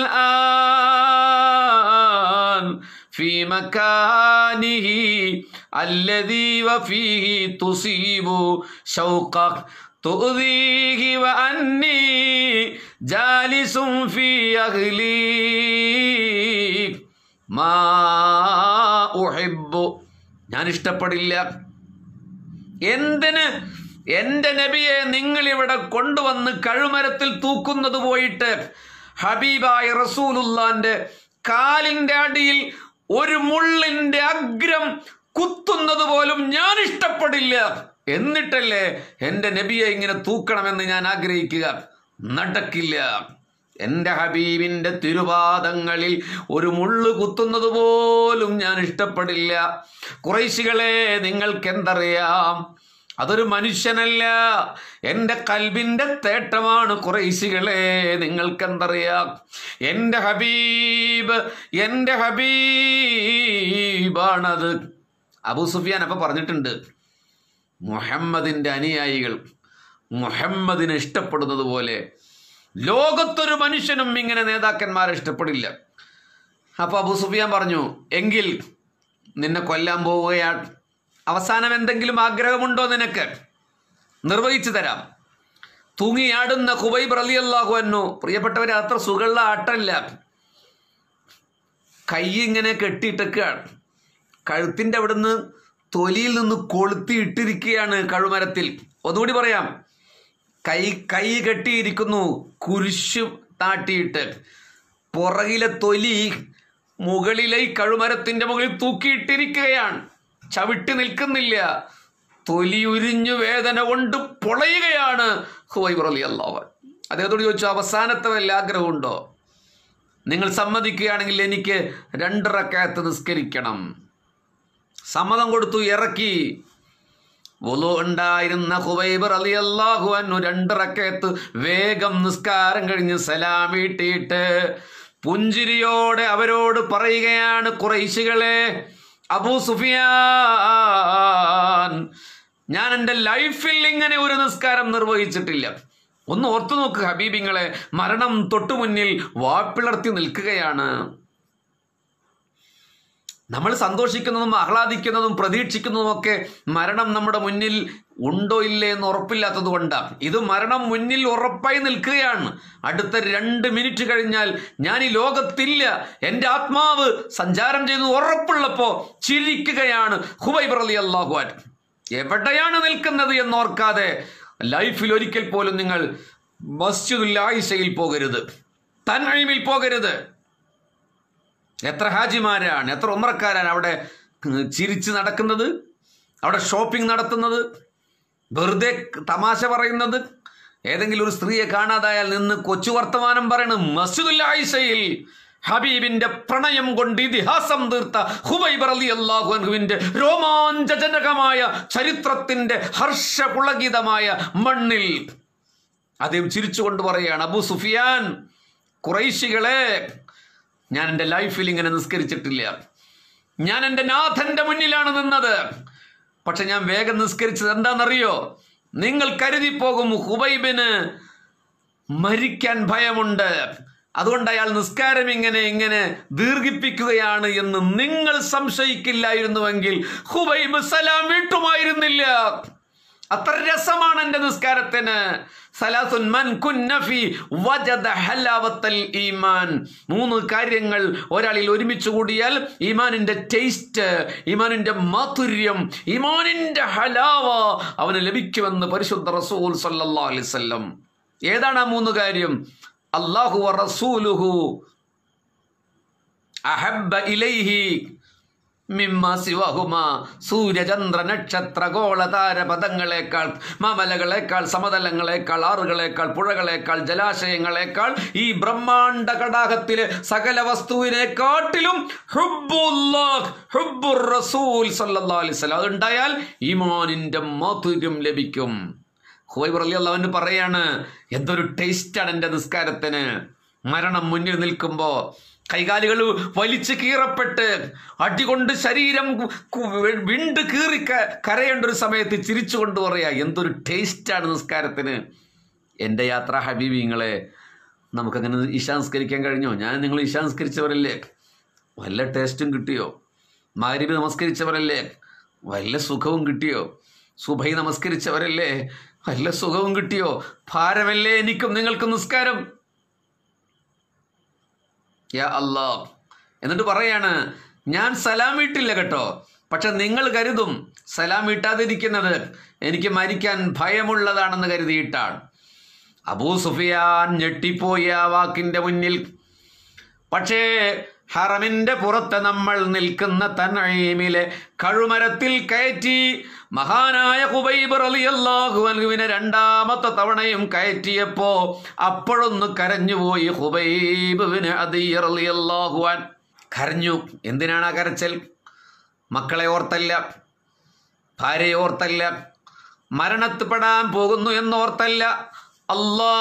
ആൻ في مكانه الذي وفيه تصيب شوقك تؤذيه وأني جالس في أهلي ما أحب ഞാൻ ഇഷ്ടപ്പെടില്ല എന്തിന് എന്റെ നബിയെ നിങ്ങൾ ഇവിടെ കൊണ്ടുവന്ന് കഴുമരത്തിൽ തൂക്കുന്നത് പോയിട്ട് ഹബീബായ റസൂലുള്ളാന്റെ കാലിന്റെ അടിയിൽ ഒരു മുള്ളിന്റെ അഗ്രം കുത്തുന്നത് പോലും ഞാൻ ഇഷ്ടപ്പെടില്ല എന്നിട്ടല്ലേ എന്റെ നബിയെ ഇങ്ങനെ തൂക്കണമെന്ന് ഞാൻ ആഗ്രഹിക്കുക നടക്കില്ല എന്റെ ഹബീബിന്റെ തിരുപാദങ്ങളിൽ ഒരു മുള്ളു കുത്തുന്നത് പോലും ഞാൻ ഇഷ്ടപ്പെടില്ല കുറേശികളെ നിങ്ങൾക്കെന്തറിയാം അതൊരു മനുഷ്യനല്ല എൻ്റെ കൽബിൻ്റെ തേട്ടമാണ് കുറേശികളെ നിങ്ങൾക്കെന്തറിയാം എൻ്റെ ഹബീബ് എൻ്റെ ഹബീബാണത് അബൂ സുഫിയാൻ അപ്പം പറഞ്ഞിട്ടുണ്ട് മുഹമ്മദിൻ്റെ അനുയായികൾ മുഹമ്മദിനെ ഇഷ്ടപ്പെടുന്നത് പോലെ ലോകത്തൊരു മനുഷ്യനും ഇങ്ങനെ നേതാക്കന്മാരെ ഇഷ്ടപ്പെടില്ല അപ്പോൾ അബൂ സുഫിയാൻ പറഞ്ഞു എങ്കിൽ നിന്നെ കൊല്ലാൻ പോവുകയാണ് അവസാനം എന്തെങ്കിലും ആഗ്രഹമുണ്ടോ നിനക്ക് നിർവഹിച്ചു തരാം തൂങ്ങിയാടുന്ന കുബൈബ് റളിയല്ലാഹു അന്നു പ്രിയപ്പെട്ടവരെ അത്ര സുഖമുള്ള ആട്ടല്ല കൈ ഇങ്ങനെ കെട്ടിയിട്ടൊക്കെയാണ് കഴുത്തിൻ്റെ അവിടുന്ന് തൊലിയിൽ നിന്ന് കൊളുത്തി ഇട്ടിരിക്കുകയാണ് കഴുമരത്തിൽ ഒന്നുകൂടി പറയാം കൈ കൈ കെട്ടിയിരിക്കുന്നു കുരിശു താട്ടിയിട്ട് പുറകിലെ തൊലി മുകളിലെ ഈ കഴുമരത്തിൻ്റെ മുകളിൽ തൂക്കിയിട്ടിരിക്കുകയാണ് ചവിട്ടി നിൽക്കുന്നില്ല തൊലി ഉരിഞ്ഞു വേദന കൊണ്ട് പൊളയുകയാണ് ഹുവൈബ് റലി അള്ളാഹൻ അദ്ദേഹത്തോട് ചോദിച്ചു അവസാനത്തെ വല്ല ആഗ്രഹമുണ്ടോ നിങ്ങൾ സമ്മതിക്കുകയാണെങ്കിൽ എനിക്ക് രണ്ടിറക്കയത്ത് നിസ്കരിക്കണം സമ്മതം കൊടുത്തു ഇറക്കി വുളു ഉണ്ടായിരുന്ന ഹുബൈബ് അലി അള്ളാഹു അന്നു രണ്ടിറക്കയത്ത് വേഗം നിസ്കാരം കഴിഞ്ഞ് സലാം വീട്ടിയിട്ട് പുഞ്ചിരിയോടെ അവരോട് പറയുകയാണ് കുറൈശികളെ അബൂ സുഫിയാൻ ഞാൻ എൻ്റെ ലൈഫിൽ ഇങ്ങനെ ഒരു നിസ്കാരം നിർവഹിച്ചിട്ടില്ല ഒന്ന് ഓർത്തു നോക്ക് ഹബീബിങ്ങളെ മരണം തൊട്ടു മുന്നിൽ വാപ്പിളർത്തി നിൽക്കുകയാണ് നമ്മൾ സന്തോഷിക്കുന്നതും ആഹ്ലാദിക്കുന്നതും പ്രതീക്ഷിക്കുന്നതും ഒക്കെ മരണം നമ്മുടെ മുന്നിൽ ഉണ്ടോ ഇല്ലേ എന്ന് ഉറപ്പില്ലാത്തത് കൊണ്ടാണ് ഇത് മരണം മുന്നിൽ ഉറപ്പായി നിൽക്കുകയാണ് അടുത്ത രണ്ട് മിനിറ്റ് കഴിഞ്ഞാൽ ഞാൻ ഈ ലോകത്തില്ല എൻ്റെ ആത്മാവ് സഞ്ചാരം ചെയ്യുന്ന ഉറപ്പുള്ളപ്പോൾ ചിരിക്കുകയാണ് ഹുബൈബ് അലി അള്ളാഹുവാൻ എവിടെയാണ് നിൽക്കുന്നത് എന്നോർക്കാതെ ലൈഫിൽ ഒരിക്കൽ പോലും നിങ്ങൾ മസ്ജിദുൽ ആയിഷയിൽ പോകരുത് തൻഹീമിൽ പോകരുത് എത്ര ഹാജിമാരാണ് എത്ര ഉമ്രക്കാരാണ് അവിടെ ചിരിച്ച് നടക്കുന്നത് അവിടെ ഷോപ്പിംഗ് നടത്തുന്നത് വെറുതെ തമാശ പറയുന്നത് ഏതെങ്കിലും ഒരു സ്ത്രീയെ കാണാതായാൽ നിന്ന് കൊച്ചു വർത്തമാനം പറയണം മസ്ജിദുൽ ആയിഷയിൽ ഹബീബിന്റെ പ്രണയം കൊണ്ട് ഇതിഹാസം തീർത്ത ഹുബൈബ് അലി അള്ളാഹുവിന്റെ രോമാഞ്ചജനകമായ ചരിത്രത്തിന്റെ ഹർഷപുളകിതമായ മണ്ണിൽ അദ്ദേഹം ചിരിച്ചുകൊണ്ട് പറയുകയാണ് അബു സുഫിയാൻ കുറൈശികളെ ഞാൻ എൻ്റെ ലൈഫിൽ ഇങ്ങനെ നിസ്കരിച്ചിട്ടില്ല ഞാൻ എൻ്റെ നാഥന്റെ മുന്നിലാണ് നിന്നത് പക്ഷെ ഞാൻ വേഗം നിസ്കരിച്ചത് എന്താണെന്നറിയോ നിങ്ങൾ കരുതി പോകും ഹുബൈബിന് മരിക്കാൻ ഭയമുണ്ട് അതുകൊണ്ട് അയാൾ നിസ്കാരം ഇങ്ങനെ ഇങ്ങനെ ദീർഘിപ്പിക്കുകയാണ് എന്ന് നിങ്ങൾ സംശയിക്കില്ലായിരുന്നുവെങ്കിൽ ഹുബൈബ് സലാം വീട്ടുമായിരുന്നില്ല അത്ര രസമാണ് എൻ്റെ നിസ്കാരത്തിന് സലാസുൻ മൻ കുന്നഫി വജദ ഹലാവത്തൽ ഈമാൻ മൂന്ന് കാര്യങ്ങൾ ഒരാളിൽ ഒരുമിച്ച് കൂടിയാൽ ഈമാനിന്റെ ടേസ്റ്റ് ഈമാനിന്റെ മാധുര്യം ഈമാനിന്റെ ഹലാവ അവന് ലഭിക്കുമെന്ന് പരിശുദ്ധ റസൂൽ സല്ലല്ലാഹു അലൈഹി വസല്ലം ഏതാണ് ആ മൂന്ന് കാര്യം അല്ലാഹു വ റസൂലുഹു അഹബ്ബ ഇലൈഹി മിമ്മ ശിവഹുമ സൂര്യചന്ദ്ര നക്ഷത്ര ഗോളതാര പദങ്ങളെക്കാൾ മമലകളെക്കാൾ സമതലങ്ങളെക്കാൾ ആറുകളെക്കാൾ പുഴകളെക്കാൾ ജലാശയങ്ങളെക്കാൾ ഈ ബ്രഹ്മാണ്ട കടാകത്തിലെ സകല വസ്തുവിനെക്കാട്ടിലും ഹുബ്ബുല്ലാഹ്, ഹുബ്ബുർ റസൂൽ സല്ലല്ലാഹു അലൈഹി വസല്ലം അതുണ്ടായാൽ ഈമാനിന്റെ മാധുര്യം ലഭിക്കും ഹുവൈബ് അലി അള്ളാഹുവിന് പറയാണ് എന്തൊരു ടേസ്റ്റാണ് എൻ്റെ നിസ്കാരത്തിന് മരണം മുന്നിൽ നിൽക്കുമ്പോൾ കൈകാലുകൾ വലിച്ചു കീറപ്പെട്ട് അടികൊണ്ട് ശരീരം കു- കു- വിണ്ട് കീറി ക- കരയേണ്ട ഒരു സമയത്ത് ചിരിച്ചുകൊണ്ട് പറയാ എന്തൊരു ടേസ്റ്റാണ് നിസ്കാരത്തിന് എൻ്റെ യാത്ര ഹബീബിങ്ങളെ നമുക്കങ്ങനെ ഇശാംസ്കരിക്കാൻ കഴിഞ്ഞോ ഞാൻ നിങ്ങൾ ഇശാംസ്കരിച്ചവരല്ലേ വല്ല ടേസ്റ്റും കിട്ടിയോ മാരിബ് നമസ്കരിച്ചവരല്ലേ വല്ല സുഖവും കിട്ടിയോ സുബൈ നമസ്കരിച്ചവരല്ലേ വല്ല സുഖവും കിട്ടിയോ ഭാരമല്ലേ എനിക്കും നിങ്ങൾക്കും നിസ്കാരം യാ അല്ലാ എന്നിട്ട് പറയാണ് ഞാൻ സലാം വീട്ടില്ല കേട്ടോ പക്ഷെ നിങ്ങൾ കരുതും സലാം വീട്ടാതിരിക്കുന്നത് എനിക്ക് മരിക്കാൻ ഭയമുള്ളതാണെന്ന് കരുതിയിട്ടാണ് അബൂ സുഫിയാൻ ഞെട്ടിപ്പോയി ആ വാക്കിന്റെ മുന്നിൽ പക്ഷേ ഹറമിന്റെ പുറത്ത് നമ്മൾ നിൽക്കുന്ന തനീമിലെ കഴുമരത്തിൽ കയറ്റി മഹാനായ ഹുബൈബ് റളിയല്ലാഹു അൻഹുവിനെ രണ്ടാമത്തെ തവണയും കയറ്റിയപ്പോ അപ്പോഴൊന്ന് കരഞ്ഞുപോയി ഹുബൈബിന് റളിയല്ലാഹു അൻ കരഞ്ഞു എന്തിനാണ് ആ കരച്ചൽ മക്കളെ ഓർത്തല്ല ഭാര്യയെ ഓർത്തല്ല മരണത്തിൽപ്പെടാൻ പോകുന്നു എന്നോർത്തല്ല അല്ലാ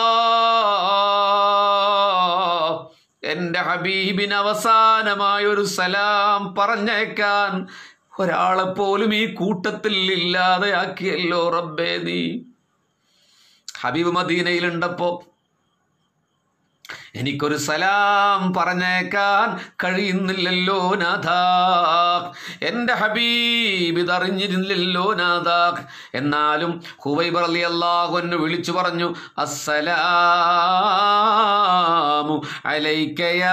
എൻ്റെ ഹബീബിന് അവസാനമായ ഒരു സലാം പറഞ്ഞേക്കാൻ ഒരാളെ പോലും ഈ കൂട്ടത്തിൽ ഇല്ലാതെയാക്കിയല്ലോ റബ്ബേ നീ ഹബീബ് മദീനയിലുണ്ടപ്പോ എനിക്കൊരു സലാം പറഞ്ഞേക്കാൻ കഴിയുന്നില്ലല്ലോ നാഥ എൻ്റെ ഹബീബ് ഇതറിഞ്ഞിരുന്നില്ലല്ലോ നാഥ എന്നാലും ഹുവൈബർ അലി അള്ളാഹുന്ന് വിളിച്ചു പറഞ്ഞു അസ്സലാമു അലൈക്കയാ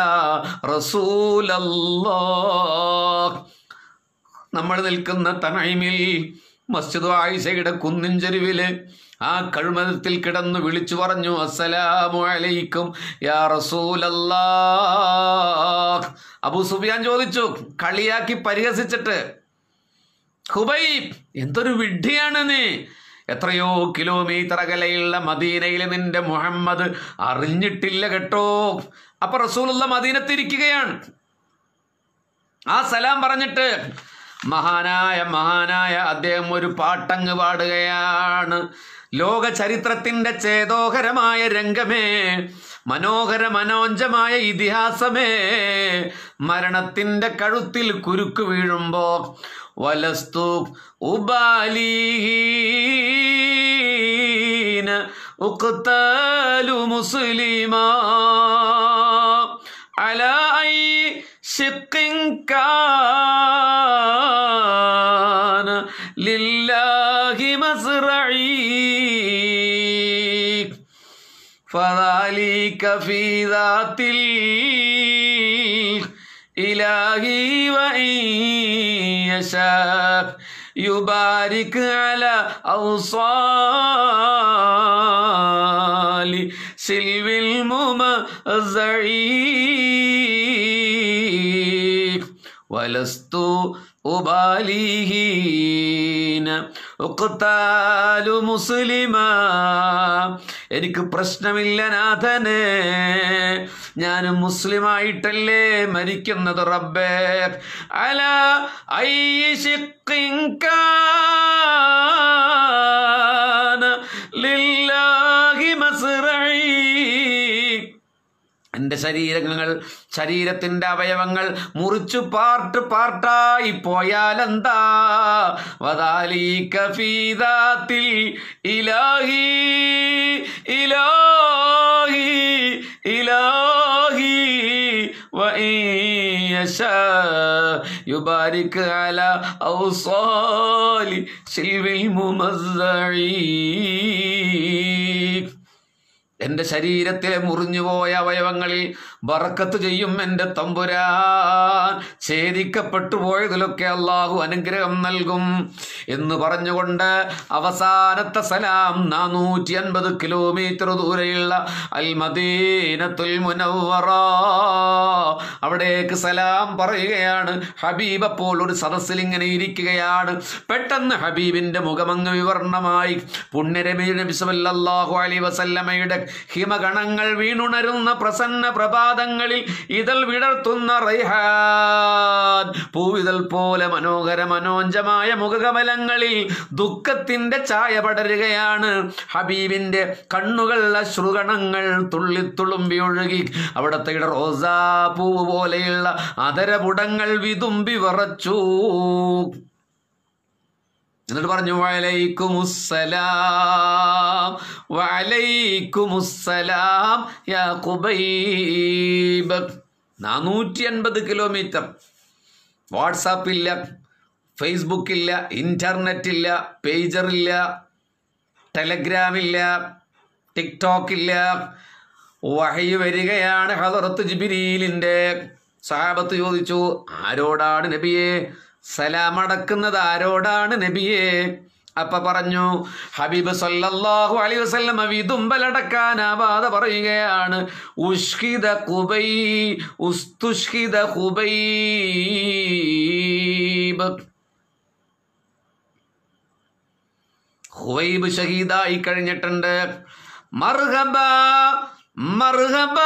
റസൂലല്ലാഹ് നമ്മൾ നിൽക്കുന്ന തനൈമിൽ മസ്ജിദ് ആയിഷയുടെ കുന്നിൻ ചെരുവില് ആ കഴുമരത്തിൽ കിടന്നു വിളിച്ചു പറഞ്ഞു അസ്സലാമു അലൈക്കും യാ റസൂലല്ലാ അബൂ സുഫിയാൻ ചോദിച്ചു കളിയാക്കി പരിഹസിച്ചിട്ട് ഹുബൈബ് എന്തൊരു വിഡ്ഢിയാണ് നീ എത്രയോ കിലോമീറ്റർ അകലെയുള്ള മദീനയിലെ നിന്റെ മുഹമ്മദ് അറിഞ്ഞിട്ടില്ല കേട്ടോ അപ്പൊ റസൂലുള്ള മദീനത്തിരിക്കുകയാണ് ആ സലാം പറഞ്ഞിട്ട് മഹാനായ മഹാനായ അദ്ദേഹം ഒരു പാട്ടങ്ങ് പാടുകയാണ് ലോക ചരിത്രത്തിന്റെ ചേതോഹരമായ രംഗമേ മനോഹര മനോഞ്ചമായ ഇതിഹാസമേ മരണത്തിന്റെ കഴുത്തിൽ കുരുക്ക് വീഴുമ്പോ വലസ്തു ഉബാലീന ഉക്താലു മുസ്ലിമാ على أي شق كان لله مزرعي فذلك في ذات الإله وإن يشاء يبارك على أوصال سلو الممزعي ولست أباليهين ഉഖ്താലു മുസ്ലിമാ എനിക്ക് പ്രശ്നമില്ല നാഥനെ ഞാൻ മുസ്ലിമായിട്ടല്ലേ മരിക്കുന്നത് റബ്ബേ അല ഐ ശിഖിൻ കാന ലില്ലാഹി മസ്റഈ എൻ്റെ ശരീരങ്ങൾ ശരീരത്തിൻ്റെ അവയവങ്ങൾ മുറിച്ചു പാർട്ട് പാർട്ടായി പോയാലെന്താ വദാലിക ഫീദാത്തിൽ ഇലാഹി ഇലാഹി ഇലാഹി وإن يشاء يبارك على أوصال سلب الممزعين എൻ്റെ ശരീരത്തിലെ മുറിഞ്ഞുപോയ അവയവങ്ങളിൽ ബറക്കത്ത് ചെയ്യും എൻ്റെ തമ്പുരാൻ ഛേദിക്കപ്പെട്ടു പോയതിലൊക്കെ അള്ളാഹു അനുഗ്രഹം നൽകും എന്ന് പറഞ്ഞുകൊണ്ട് അവസാനത്തെ സലാം നാനൂറ്റി അൻപത് കിലോമീറ്റർ ദൂരെയുള്ള അൽ മദീനത്തുൽ മുനവ്വറ അവിടേക്ക് സലാം പറയുകയാണ് ഹബീബ് അപ്പോൾ ഒരു സദസ്സിൽ ഇങ്ങനെ ഇരിക്കുകയാണ് പെട്ടെന്ന് ഹബീബിന്റെ മുഖമങ്ങ് വിവരണമായി പുണ്യരബി നബി സല്ലല്ലാഹു അലൈഹി വസല്ലമയുടെ ഹിമഗണങ്ങൾ വീണുണരുന്ന പ്രസന്ന പ്രഭാതങ്ങളിൽ ഇതൾ വിടർത്തുന്ന റൈഹാൻ പൂവിതൾ പോലെ മനോഹര മനോഞ്ചമായ മുഖകമലങ്ങളിൽ ദുഃഖത്തിന്റെ ചായ പടരുകയാണ് ഹബീബിന്റെ കണ്ണുകൾ അശ്രുഗണങ്ങൾ തുള്ളിത്തുളുമ്പി ഒഴുകി അവിടത്തെ റോസാ പൂവ് പോലെയുള്ള അതരപുടങ്ങൾ വിതുമ്പി വിറച്ചു എന്നിട്ട് പറഞ്ഞു വലൈക്കുമുസ്സലാം വലൈക്കുമുസ്സലാം യാ ഖുബൈബ് നാനൂറ്റി അൻപത് കിലോമീറ്റർ വാട്സാപ്പില്ല ഫേസ്ബുക്കില്ല ഇൻ്റർനെറ്റ് ഇല്ല പേജറില്ല ടെലഗ്രാമില്ല ടിക്ടോക്കില്ല വഹി വരികയാണ് ഹദറത്ത് ജിബിരിയിലിൻ്റെ സഹാബത്ത് ചോദിച്ചു ആരോടാണ് നബിയെ സലാം അടക്കുന്നത് ആരോടാണ് നബിയെ അപ്പ പറഞ്ഞു ഹബീബ് സല്ലല്ലാഹു അലൈഹി വസല്ലം വിതുമ്പലടക്കാനാവാതെ പറയുകയാണ് ഉഷ്ഹിദ കുബൈ ഉസ്തുഷ്ഹിദ കുബൈബ് ഹുവൈബ് ഷഹീദായി കഴിഞ്ഞിട്ടുണ്ട് മർഹബ മർഹബ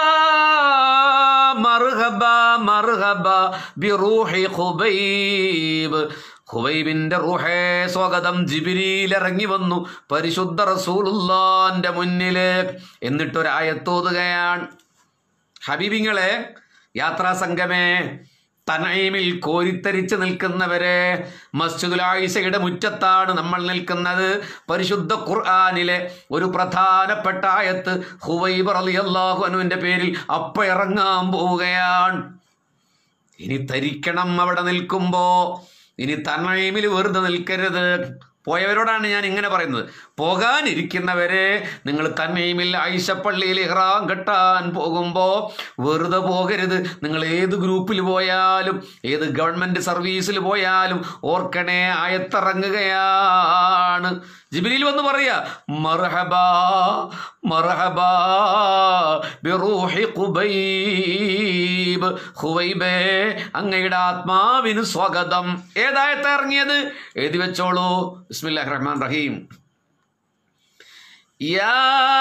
മർഹബ മർഹബ ബിറൂഹി ഖുബൈബ് ഖുബൈബിന്റെ റൂഹേ സ്വാഗതം ജിബിരിയിൽ ഇറങ്ങി വന്നു പരിശുദ്ധ റസൂലുള്ളാന്റെ മുന്നില് എന്നിട്ടൊരായത്തോതുകയാണ് ഹബീബിങ്ങളെ യാത്രാ സംഘമേ തനൈമിൽ കോരിത്തരിച്ച് നിൽക്കുന്നവരെ മസ്ജിദുൽ ആയിഷയുടെ മുറ്റത്താണ് നമ്മൾ നിൽക്കുന്നത് പരിശുദ്ധ ഖുർആാനിലെ ഒരു പ്രധാനപ്പെട്ട ആയത്ത് ഹുവൈബ് റളിയല്ലാഹു അനുവിൻ്റെ പേരിൽ അപ്പ ഇറങ്ങാൻ പോവുകയാണ് ഇനി തരിക്കണം അവിടെ നിൽക്കുമ്പോ ഇനി തനൈമിൽ വെറുതെ നിൽക്കരുത് പോയവരോടാണ് ഞാൻ ഇങ്ങനെ പറയുന്നത് പോകാനിരിക്കുന്നവരെ നിങ്ങൾ തന്നെയുമിൽ ഐശപ്പള്ളിയിൽ ഇഹ്റാം കെട്ടാൻ പോകുമ്പോൾ വെറുതെ പോകരുത് നിങ്ങൾ ഏത് ഗ്രൂപ്പിൽ പോയാലും ഏത് ഗവൺമെൻറ് സർവീസിൽ പോയാലും ഓർക്കണേ ആയത്തിറങ്ങുകയാണ് ജിബിലിൽ വന്ന് പറയാ മർഹബാ മർഹബാ ബിറൂഹി ഖുബൈബ് ഖുബൈബേ അങ്ങയുടെ ആത്മാവിന് സ്വാഗതം ഏതായത്ത ഇറങ്ങിയത് എഴുതി വെച്ചോളൂ ബിസ്മില്ലാഹി റഹ്മാൻ റഹീം യാ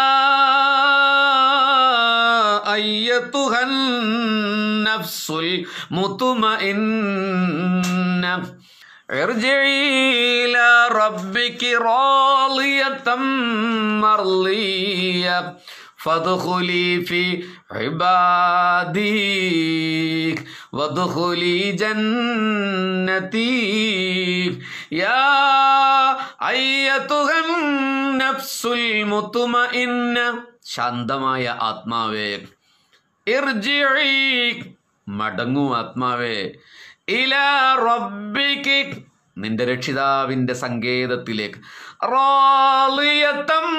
അയ്യത്തുഹൻ നഫ്സുൽ മുത്മഇന്ന ارجعي إلى ربك راضية مرضية فادخلي في عبادي وادخلي جنتي يا أيتها النفس المطمئنة ശാന്തമായ ആത്മാവേ ഇർജിഇ മടങ്ങൂ ആത്മാവേ ഇല റബ്ബിക്ക് നിന്റെ രക്ഷിതാവിന്റെ സങ്കേതത്തിലേക്ക് റാളിയത്തം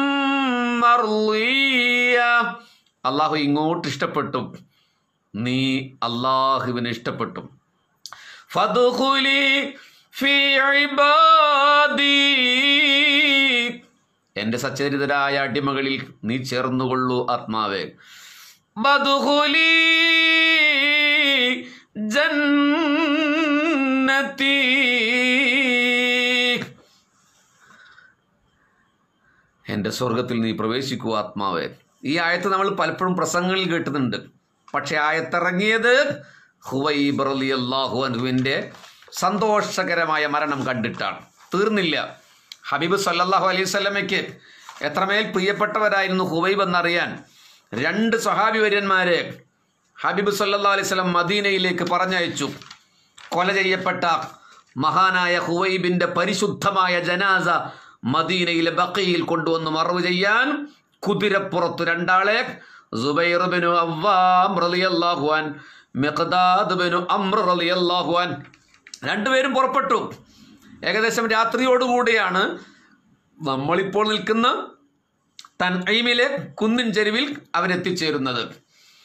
മർളിയ. അള്ളാഹു ഇങ്ങോട്ട് ഇഷ്ടപ്പെട്ടു നീ അള്ളാഹുവിനെ ഇഷ്ടപ്പെട്ടു ഫദ്ഖുലി ഫീ ഇബാദി എൻ്റെ സച്ചരിതരായ അടിമകളിൽ നീ ചേർന്നുകൊള്ളൂ ആത്മാവേ ബദ്ഖുലി ജന്നതി എൻ്റെ സ്വർഗത്തിൽ നീ പ്രവേശിക്കൂ ആത്മാവേ ഈ ആയത്ത് നമ്മൾ പലപ്പോഴും പ്രസംഗങ്ങളിൽ കേട്ടുന്നുണ്ട് പക്ഷെ ആയത്തിറങ്ങിയത് ഹുവൈബ് റളിയല്ലാഹു അൻഹുവിൻ്റെ സന്തോഷകരമായ മരണം കണ്ടിട്ടാണ് തീർന്നില്ല ഹബീബ് സല്ലല്ലാഹു അലൈഹി സ്വലമയ്ക്ക് എത്രമേൽ പ്രിയപ്പെട്ടവരായിരുന്നു ഹുവൈബ് എന്നറിയാൻ രണ്ട് സ്വഹാബി വര്യന്മാരെ ഹബീബ് സല്ലല്ലാഹു അലൈഹി സ്വലം മദീനയിലേക്ക് പറഞ്ഞയച്ചു കൊല ചെയ്യപ്പെട്ട മഹാനായ ഹുവൈബിന്റെ പരിശുദ്ധമായ ജനാസ മദീനയിലെ ബക്കയിൽ കൊണ്ടുവന്ന് മറവ് ചെയ്യാൻ കുതിരപ്പുറത്ത് രണ്ടാളെ സുബൈർ ബിനു അവ്വാം റളിയല്ലാഹു അൻ മിഖ്ദാദ് ബിനു അംർ റളിയല്ലാഹു അൻ രണ്ടുപേരും പുറപ്പെട്ടു ഏകദേശം രാത്രിയോടുകൂടിയാണ് നമ്മളിപ്പോൾ നിൽക്കുന്ന തൻഐമിലെ കുന്നിൻ ചെരുവിൽ അവരെത്തിച്ചേരുന്നത്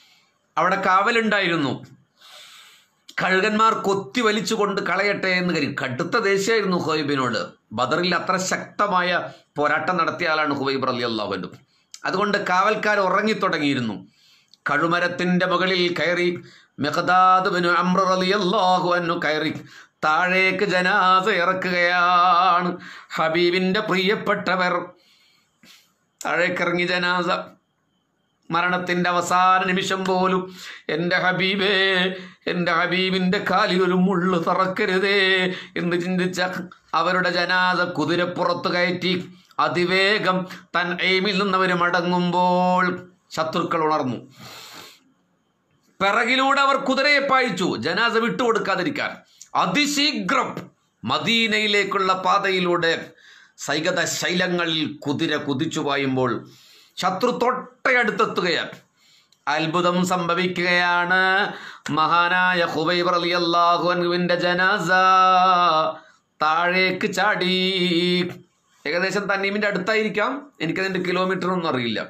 അവിടെ കാവലുണ്ടായിരുന്നു കഴുകന്മാർ കൊത്തി വലിച്ചുകൊണ്ട് കളയട്ടെ എന്ന് കരുതി കടുത്ത ദേഷ്യമായിരുന്നു ഹുവൈബിനോട് ബദറിൽ അത്ര ശക്തമായ പോരാട്ടം നടത്തിയ ആളാണ് ഹുവൈബ് അലി അള്ളാഹുവിൻ്റെ അതുകൊണ്ട് കാവൽക്കാർ ഉറങ്ങിത്തുടങ്ങിയിരുന്നു കഴുമരത്തിന്റെ മുകളിൽ കയറി മെഹദാദ് ബിനു അമ്ര റളിയല്ലാഹു അൻഹു കയറി താഴേക്ക് ജനാസ ഇറക്കുകയാണ് ഹബീബിന്റെ പ്രിയപ്പെട്ടവർ താഴേക്കിറങ്ങി ജനാസ മരണത്തിന്റെ അവസാന നിമിഷം പോലും എൻ്റെ ഹബീബേ എൻ്റെ ഹബീബിൻ്റെ കാലിൽ ഒരു മുള്ളു തറക്കരുതേ എന്ന് ചിന്തിച്ച അവരുടെ ജനാസ കുതിരപ്പുറത്ത് കയറ്റി അതിവേഗം തൻ എയിമിൽ നിന്നവർ മടങ്ങുമ്പോൾ ശത്രുക്കൾ ഉണർന്നു പിറകിലൂടെ അവർ കുതിരയെ പായിച്ചു ജനാസ വിട്ടുകൊടുക്കാതിരിക്കാൻ അതിശീഘ്രം മദീനയിലേക്കുള്ള പാതയിലൂടെ സൈകത ശൈലങ്ങളിൽ കുതിര കുതിച്ചു പായുമ്പോൾ ശത്രു തൊട്ടയടുത്തെത്തുകയാണ് അത്ഭുതം സംഭവിക്കുകയാണ് മഹാനായ ഹുബൈബ് റളിയല്ലാഹു അൻഹുവിന്റെ ജനാസ താഴേക്ക് ചാടി ഏകദേശം തന്നീമിന്റെ അടുത്തായിരിക്കാം എനിക്കതിന്റെ കിലോമീറ്റർ ഒന്നും അറിയില്ല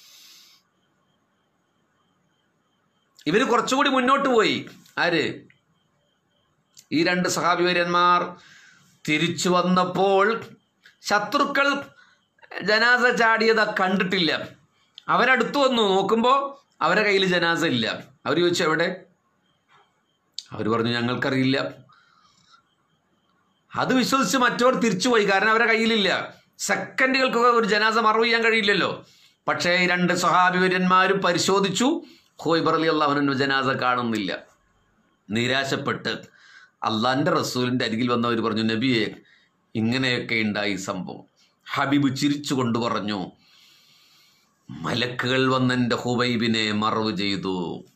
ഇവര് കുറച്ചുകൂടി മുന്നോട്ട് പോയി ആര് ഈ രണ്ട് സഹാബിവര്യന്മാർ തിരിച്ചു വന്നപ്പോൾ ശത്രുക്കൾ ജനാസ ചാടിയത് കണ്ടിട്ടില്ല അവരടുത്ത് വന്നു നോക്കുമ്പോൾ അവരെ കയ്യിൽ ജനാസ ഇല്ല അവർ ചോദിച്ചു എവിടെ അവർ പറഞ്ഞു ഞങ്ങൾക്കറിയില്ല അത് വിശ്വസിച്ച് മറ്റവർ തിരിച്ചുപോയി കാരണം അവരെ കയ്യിലില്ല സെക്കൻഡുകൾക്കൊക്കെ ഒരു ജനാസ മറവ് ചെയ്യാൻ കഴിയില്ലല്ലോ പക്ഷേ ഈ രണ്ട് സഹാബിവര്യന്മാരും പരിശോധിച്ചു ഹോയ്ബർ അലി അള്ളാഹുനു ജനാസ കാണുന്നില്ല നിരാശപ്പെട്ട് അള്ളാന്റെ റസൂലിന്റെ അരികിൽ വന്നവർ പറഞ്ഞു നബിയെ ഇങ്ങനെയൊക്കെ ഉണ്ടായി സംഭവം ഹബീബ് ചിരിച്ചുകൊണ്ട് പറഞ്ഞു മലക്കുകൾ വന്ന് എൻ്റെ ഹുബൈബിനെ മറവ് ചെയ്തു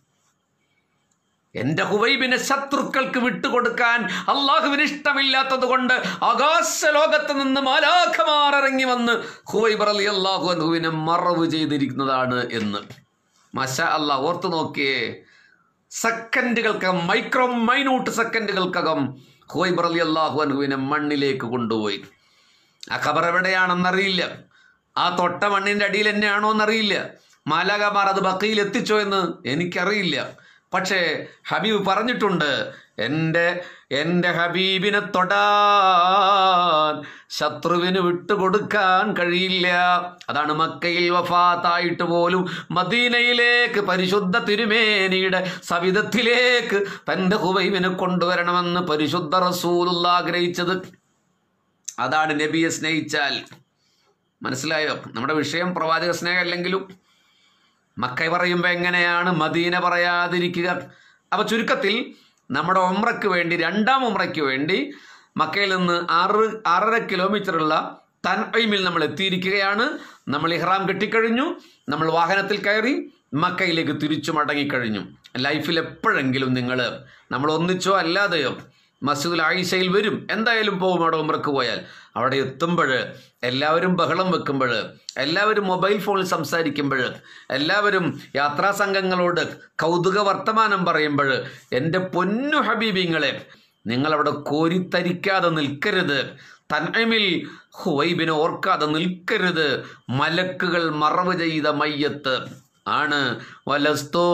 എന്റെ ഹുവൈബിനെ ശത്രുക്കൾക്ക് വിട്ടുകൊടുക്കാൻ അള്ളാഹുവിന് ഇഷ്ടമില്ലാത്തത് കൊണ്ട് ആകാശ ലോകത്ത് നിന്ന് മാലാഖമാർ ഇറങ്ങി വന്ന് ഹുവൈബർ അലി അള്ളാഹു അനുവിനെ മറവ് ചെയ്തിരിക്കുന്നതാണ് എന്ന് മഷ അള്ളാഹ് ഓർത്തു നോക്കിയേ സെക്കൻഡുകൾക്കകം മൈക്രോ മൈന്യൂട്ട് സെക്കൻഡുകൾക്കകം ഹുവൈബർ അലി അള്ളാഹു അനുവിനെ മണ്ണിലേക്ക് കൊണ്ടുപോയി ആ ഖബർ എവിടെയാണെന്നറിയില്ല ആ തൊട്ട മണ്ണിന്റെ അടിയിൽ തന്നെയാണോ എന്നറിയില്ല മാലാകമാർ അത് ബക്കയിൽ എത്തിച്ചോ എന്ന് എനിക്കറിയില്ല പക്ഷേ ഹബീബ് പറഞ്ഞിട്ടുണ്ട് എൻ്റെ എൻ്റെ ഹബീബിനെ തൊടാൻ ശത്രുവിന് വിട്ടുകൊടുക്കാൻ കഴിയില്ല അതാണ് മക്കയിൽ വഫാത്തായിട്ട് പോലും മദീനയിലേക്ക് പരിശുദ്ധ തിരുമേനിയുടെ സവിധത്തിലേക്ക് തൻ്റെ ഹുബൈബിനെ കൊണ്ടുവരണമെന്ന് പരിശുദ്ധ റസൂലുള്ള ആഗ്രഹിച്ചത് അതാണ് നബിയെ സ്നേഹിച്ചാൽ മനസ്സിലായോ നമ്മുടെ വിഷയം പ്രവാചക സ്നേഹം അല്ലെങ്കിലും മക്ക പറയുമ്പോൾ എങ്ങനെയാണ് മദീന പറയാതിരിക്കുക അപ്പൊ ചുരുക്കത്തിൽ നമ്മുടെ ഉമ്രയ്ക്ക് വേണ്ടി രണ്ടാം ഉമ്രയ്ക്ക് വേണ്ടി മക്കയിൽ നിന്ന് ആറ് ആറര കിലോമീറ്ററുള്ള തൻഐമിൽ നമ്മൾ എത്തിയിരിക്കുകയാണ് നമ്മൾ ഇഹ്റാം കെട്ടിക്കഴിഞ്ഞു നമ്മൾ വാഹനത്തിൽ കയറി മക്കയിലേക്ക് തിരിച്ചു മടങ്ങിക്കഴിഞ്ഞു ലൈഫിൽ എപ്പോഴെങ്കിലും നിങ്ങൾ നമ്മൾ ഒന്നിച്ചോ അല്ലാതെയോ മസ്ജിദുൽ ആയിഷയിൽ വരും എന്തായാലും പോകും അവിടെ ഉമ്രക്ക് പോയാൽ അവിടെ എത്തുമ്പോൾ എല്ലാവരും ബഹളം വെക്കുമ്പോൾ എല്ലാവരും മൊബൈൽ ഫോണിൽ സംസാരിക്കുമ്പോൾ എല്ലാവരും യാത്രാ സംഘങ്ങളോട് കൗതുക വർത്തമാനം പറയുമ്പോൾ എൻ്റെ പൊന്നു ഹബീബിങ്ങളെ നിങ്ങളവിടെ കോരിത്തരിക്കാതെ നിൽക്കരുത് തന്മിൽ ഹുവൈബിനെ ഓർക്കാതെ നിൽക്കരുത് മലക്കുകൾ മറവ് ചെയ്ത മയ്യത്ത് ആണ് വലസ്തോ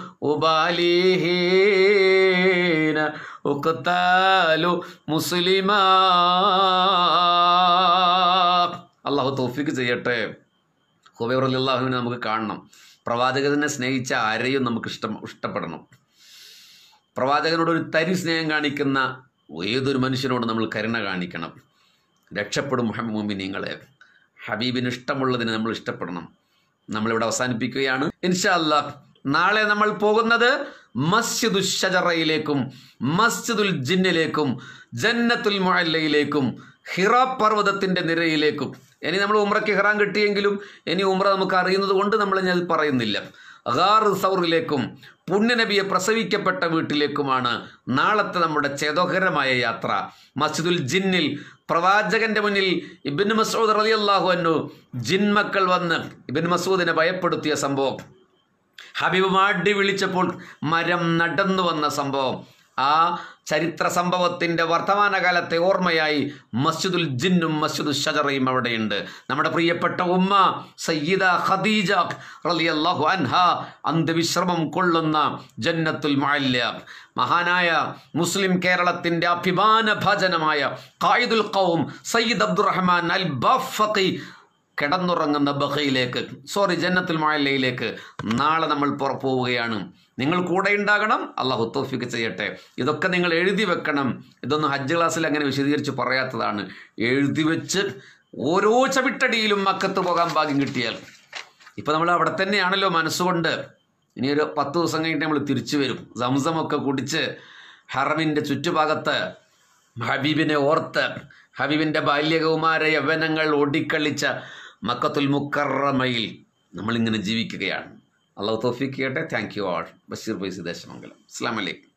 ഉബാലിഹീന ഉഖ്താലു മുസ്ലിമാ അള്ളാഹു തോഫിക്ക് ചെയ്യട്ടെ ഹുബൈർ അള്ളാഹുവിനെ നമുക്ക് കാണണം പ്രവാചകനെ സ്നേഹിച്ച ആരെയും നമുക്ക് ഇഷ്ടം ഇഷ്ടപ്പെടണം പ്രവാചകനോട് ഒരു തരി സ്നേഹം കാണിക്കുന്ന ഏതൊരു മനുഷ്യനോട് നമ്മൾ കരുണ കാണിക്കണം രക്ഷപ്പെടും മുഹമ്മദ് നിങ്ങളെ ഹബീബിന് ഇഷ്ടമുള്ളതിനെ നമ്മൾ ഇഷ്ടപ്പെടണം നമ്മളിവിടെ അവസാനിപ്പിക്കുകയാണ് ഇൻഷാ അല്ലാഹ് നാളെ നമ്മൾ പോകുന്നത് മസ്ജിദു ഷജറയിലേക്കും മസ്ജിദുൽ ജിന്നിലേക്കും ജന്നത്തുൽ മുഅല്ലയിലേക്കും ഹിറ പർവ്വതത്തിന്റെ നിരയിലേക്കും ഇനി നമ്മൾ ഉമ്രയ്ക്ക് ഹിറാൻ കിട്ടിയെങ്കിലും ഇനി ഉമ്ര നമുക്ക് അറിയുന്നത് കൊണ്ട് നമ്മൾ ഞാൻ പറയുന്നില്ല ഗാർ സൗറിലേക്കും പുണ്യനബിയെ പ്രസവിക്കപ്പെട്ട വീട്ടിലേക്കുമാണ് നാളത്തെ നമ്മുടെ ചേതോഹരമായ യാത്ര മസ്ജിദുൽ ജിന്നിൽ പ്രവാചകന്റെ മുന്നിൽ ഇബിൻ മസൂദ് റലി അള്ളാഹു അന്നു ജിൻമക്കൾ വന്ന് ഇബിൻ മസൂദിനെ ഭയപ്പെടുത്തിയ സംഭവം ഹബീബ് മാടി വിളിച്ചപ്പോൾ മരം നടന്നു വന്ന സംഭവം ആ ചരിത്ര സംഭവത്തിൻ്റെ വർത്തമാനകാലത്തെ ഓർമ്മയായി മസ്ജിദുൽ ജിന്നും മസ്ജിദുൽ ഷജറയും അവിടെയുണ്ട് നമ്മുടെ പ്രിയപ്പെട്ട ഉമ്മ സയ്യിദ ഖദീജ റളിയല്ലാഹു അൻഹ അന്ത്യവിശ്രമം കൊള്ളുന്ന ജന്നത്തുൽ മുഅല്ല മഹാനായ മുസ്ലിം കേരളത്തിൻ്റെ അഭിമാന ഭജനമായ ഖായിദുൽ ഖൗം സയ്യിദ് അബ്ദുറഹ്മാൻ അൽ ബഫഖി കിടന്നുറങ്ങുന്ന ബഹയിലേക്ക് സോറി ജന്നത്തുൽ മുഅല്ലയിലേക്ക് നാളെ നമ്മൾ പുറ പോവുകയാണ് നിങ്ങൾ കൂടെ ഉണ്ടാകണം അള്ളാഹു തോഫിക്ക് ചെയ്യട്ടെ ഇതൊക്കെ നിങ്ങൾ എഴുതി വെക്കണം ഇതൊന്നും ഹജ്ജ് ക്ലാസ്സിൽ അങ്ങനെ വിശദീകരിച്ച് പറയാത്തതാണ് എഴുതി വെച്ച് ഓരോ ചവിട്ടടിയിലും മക്കത്ത് പോകാൻ ഭാഗ്യം കിട്ടിയാൽ ഇപ്പം നമ്മൾ അവിടെ തന്നെയാണല്ലോ മനസ്സുകൊണ്ട് ഇനി ഒരു പത്ത് ദിവസം കഴിഞ്ഞിട്ട് നമ്മൾ തിരിച്ചു വരും സംസമൊക്കെ കുടിച്ച് ഹറമിൻ്റെ ചുറ്റുഭാഗത്ത് ഹബീബിനെ ഓർത്ത് ഹബീബിൻ്റെ ബാല്യകൗമാര യവനങ്ങൾ ഓടിക്കളിച്ച മക്കത്തുൽ മുക്കറമയിൽ നമ്മളിങ്ങനെ ജീവിക്കുകയാണ് അള്ളാഹു തോഫിക്ക് ചെയ്യട്ടെ താങ്ക് യു ആൾ ബഷീർ ബൈസി ദേശമംഗലം അസ്സാം വലൈക്കും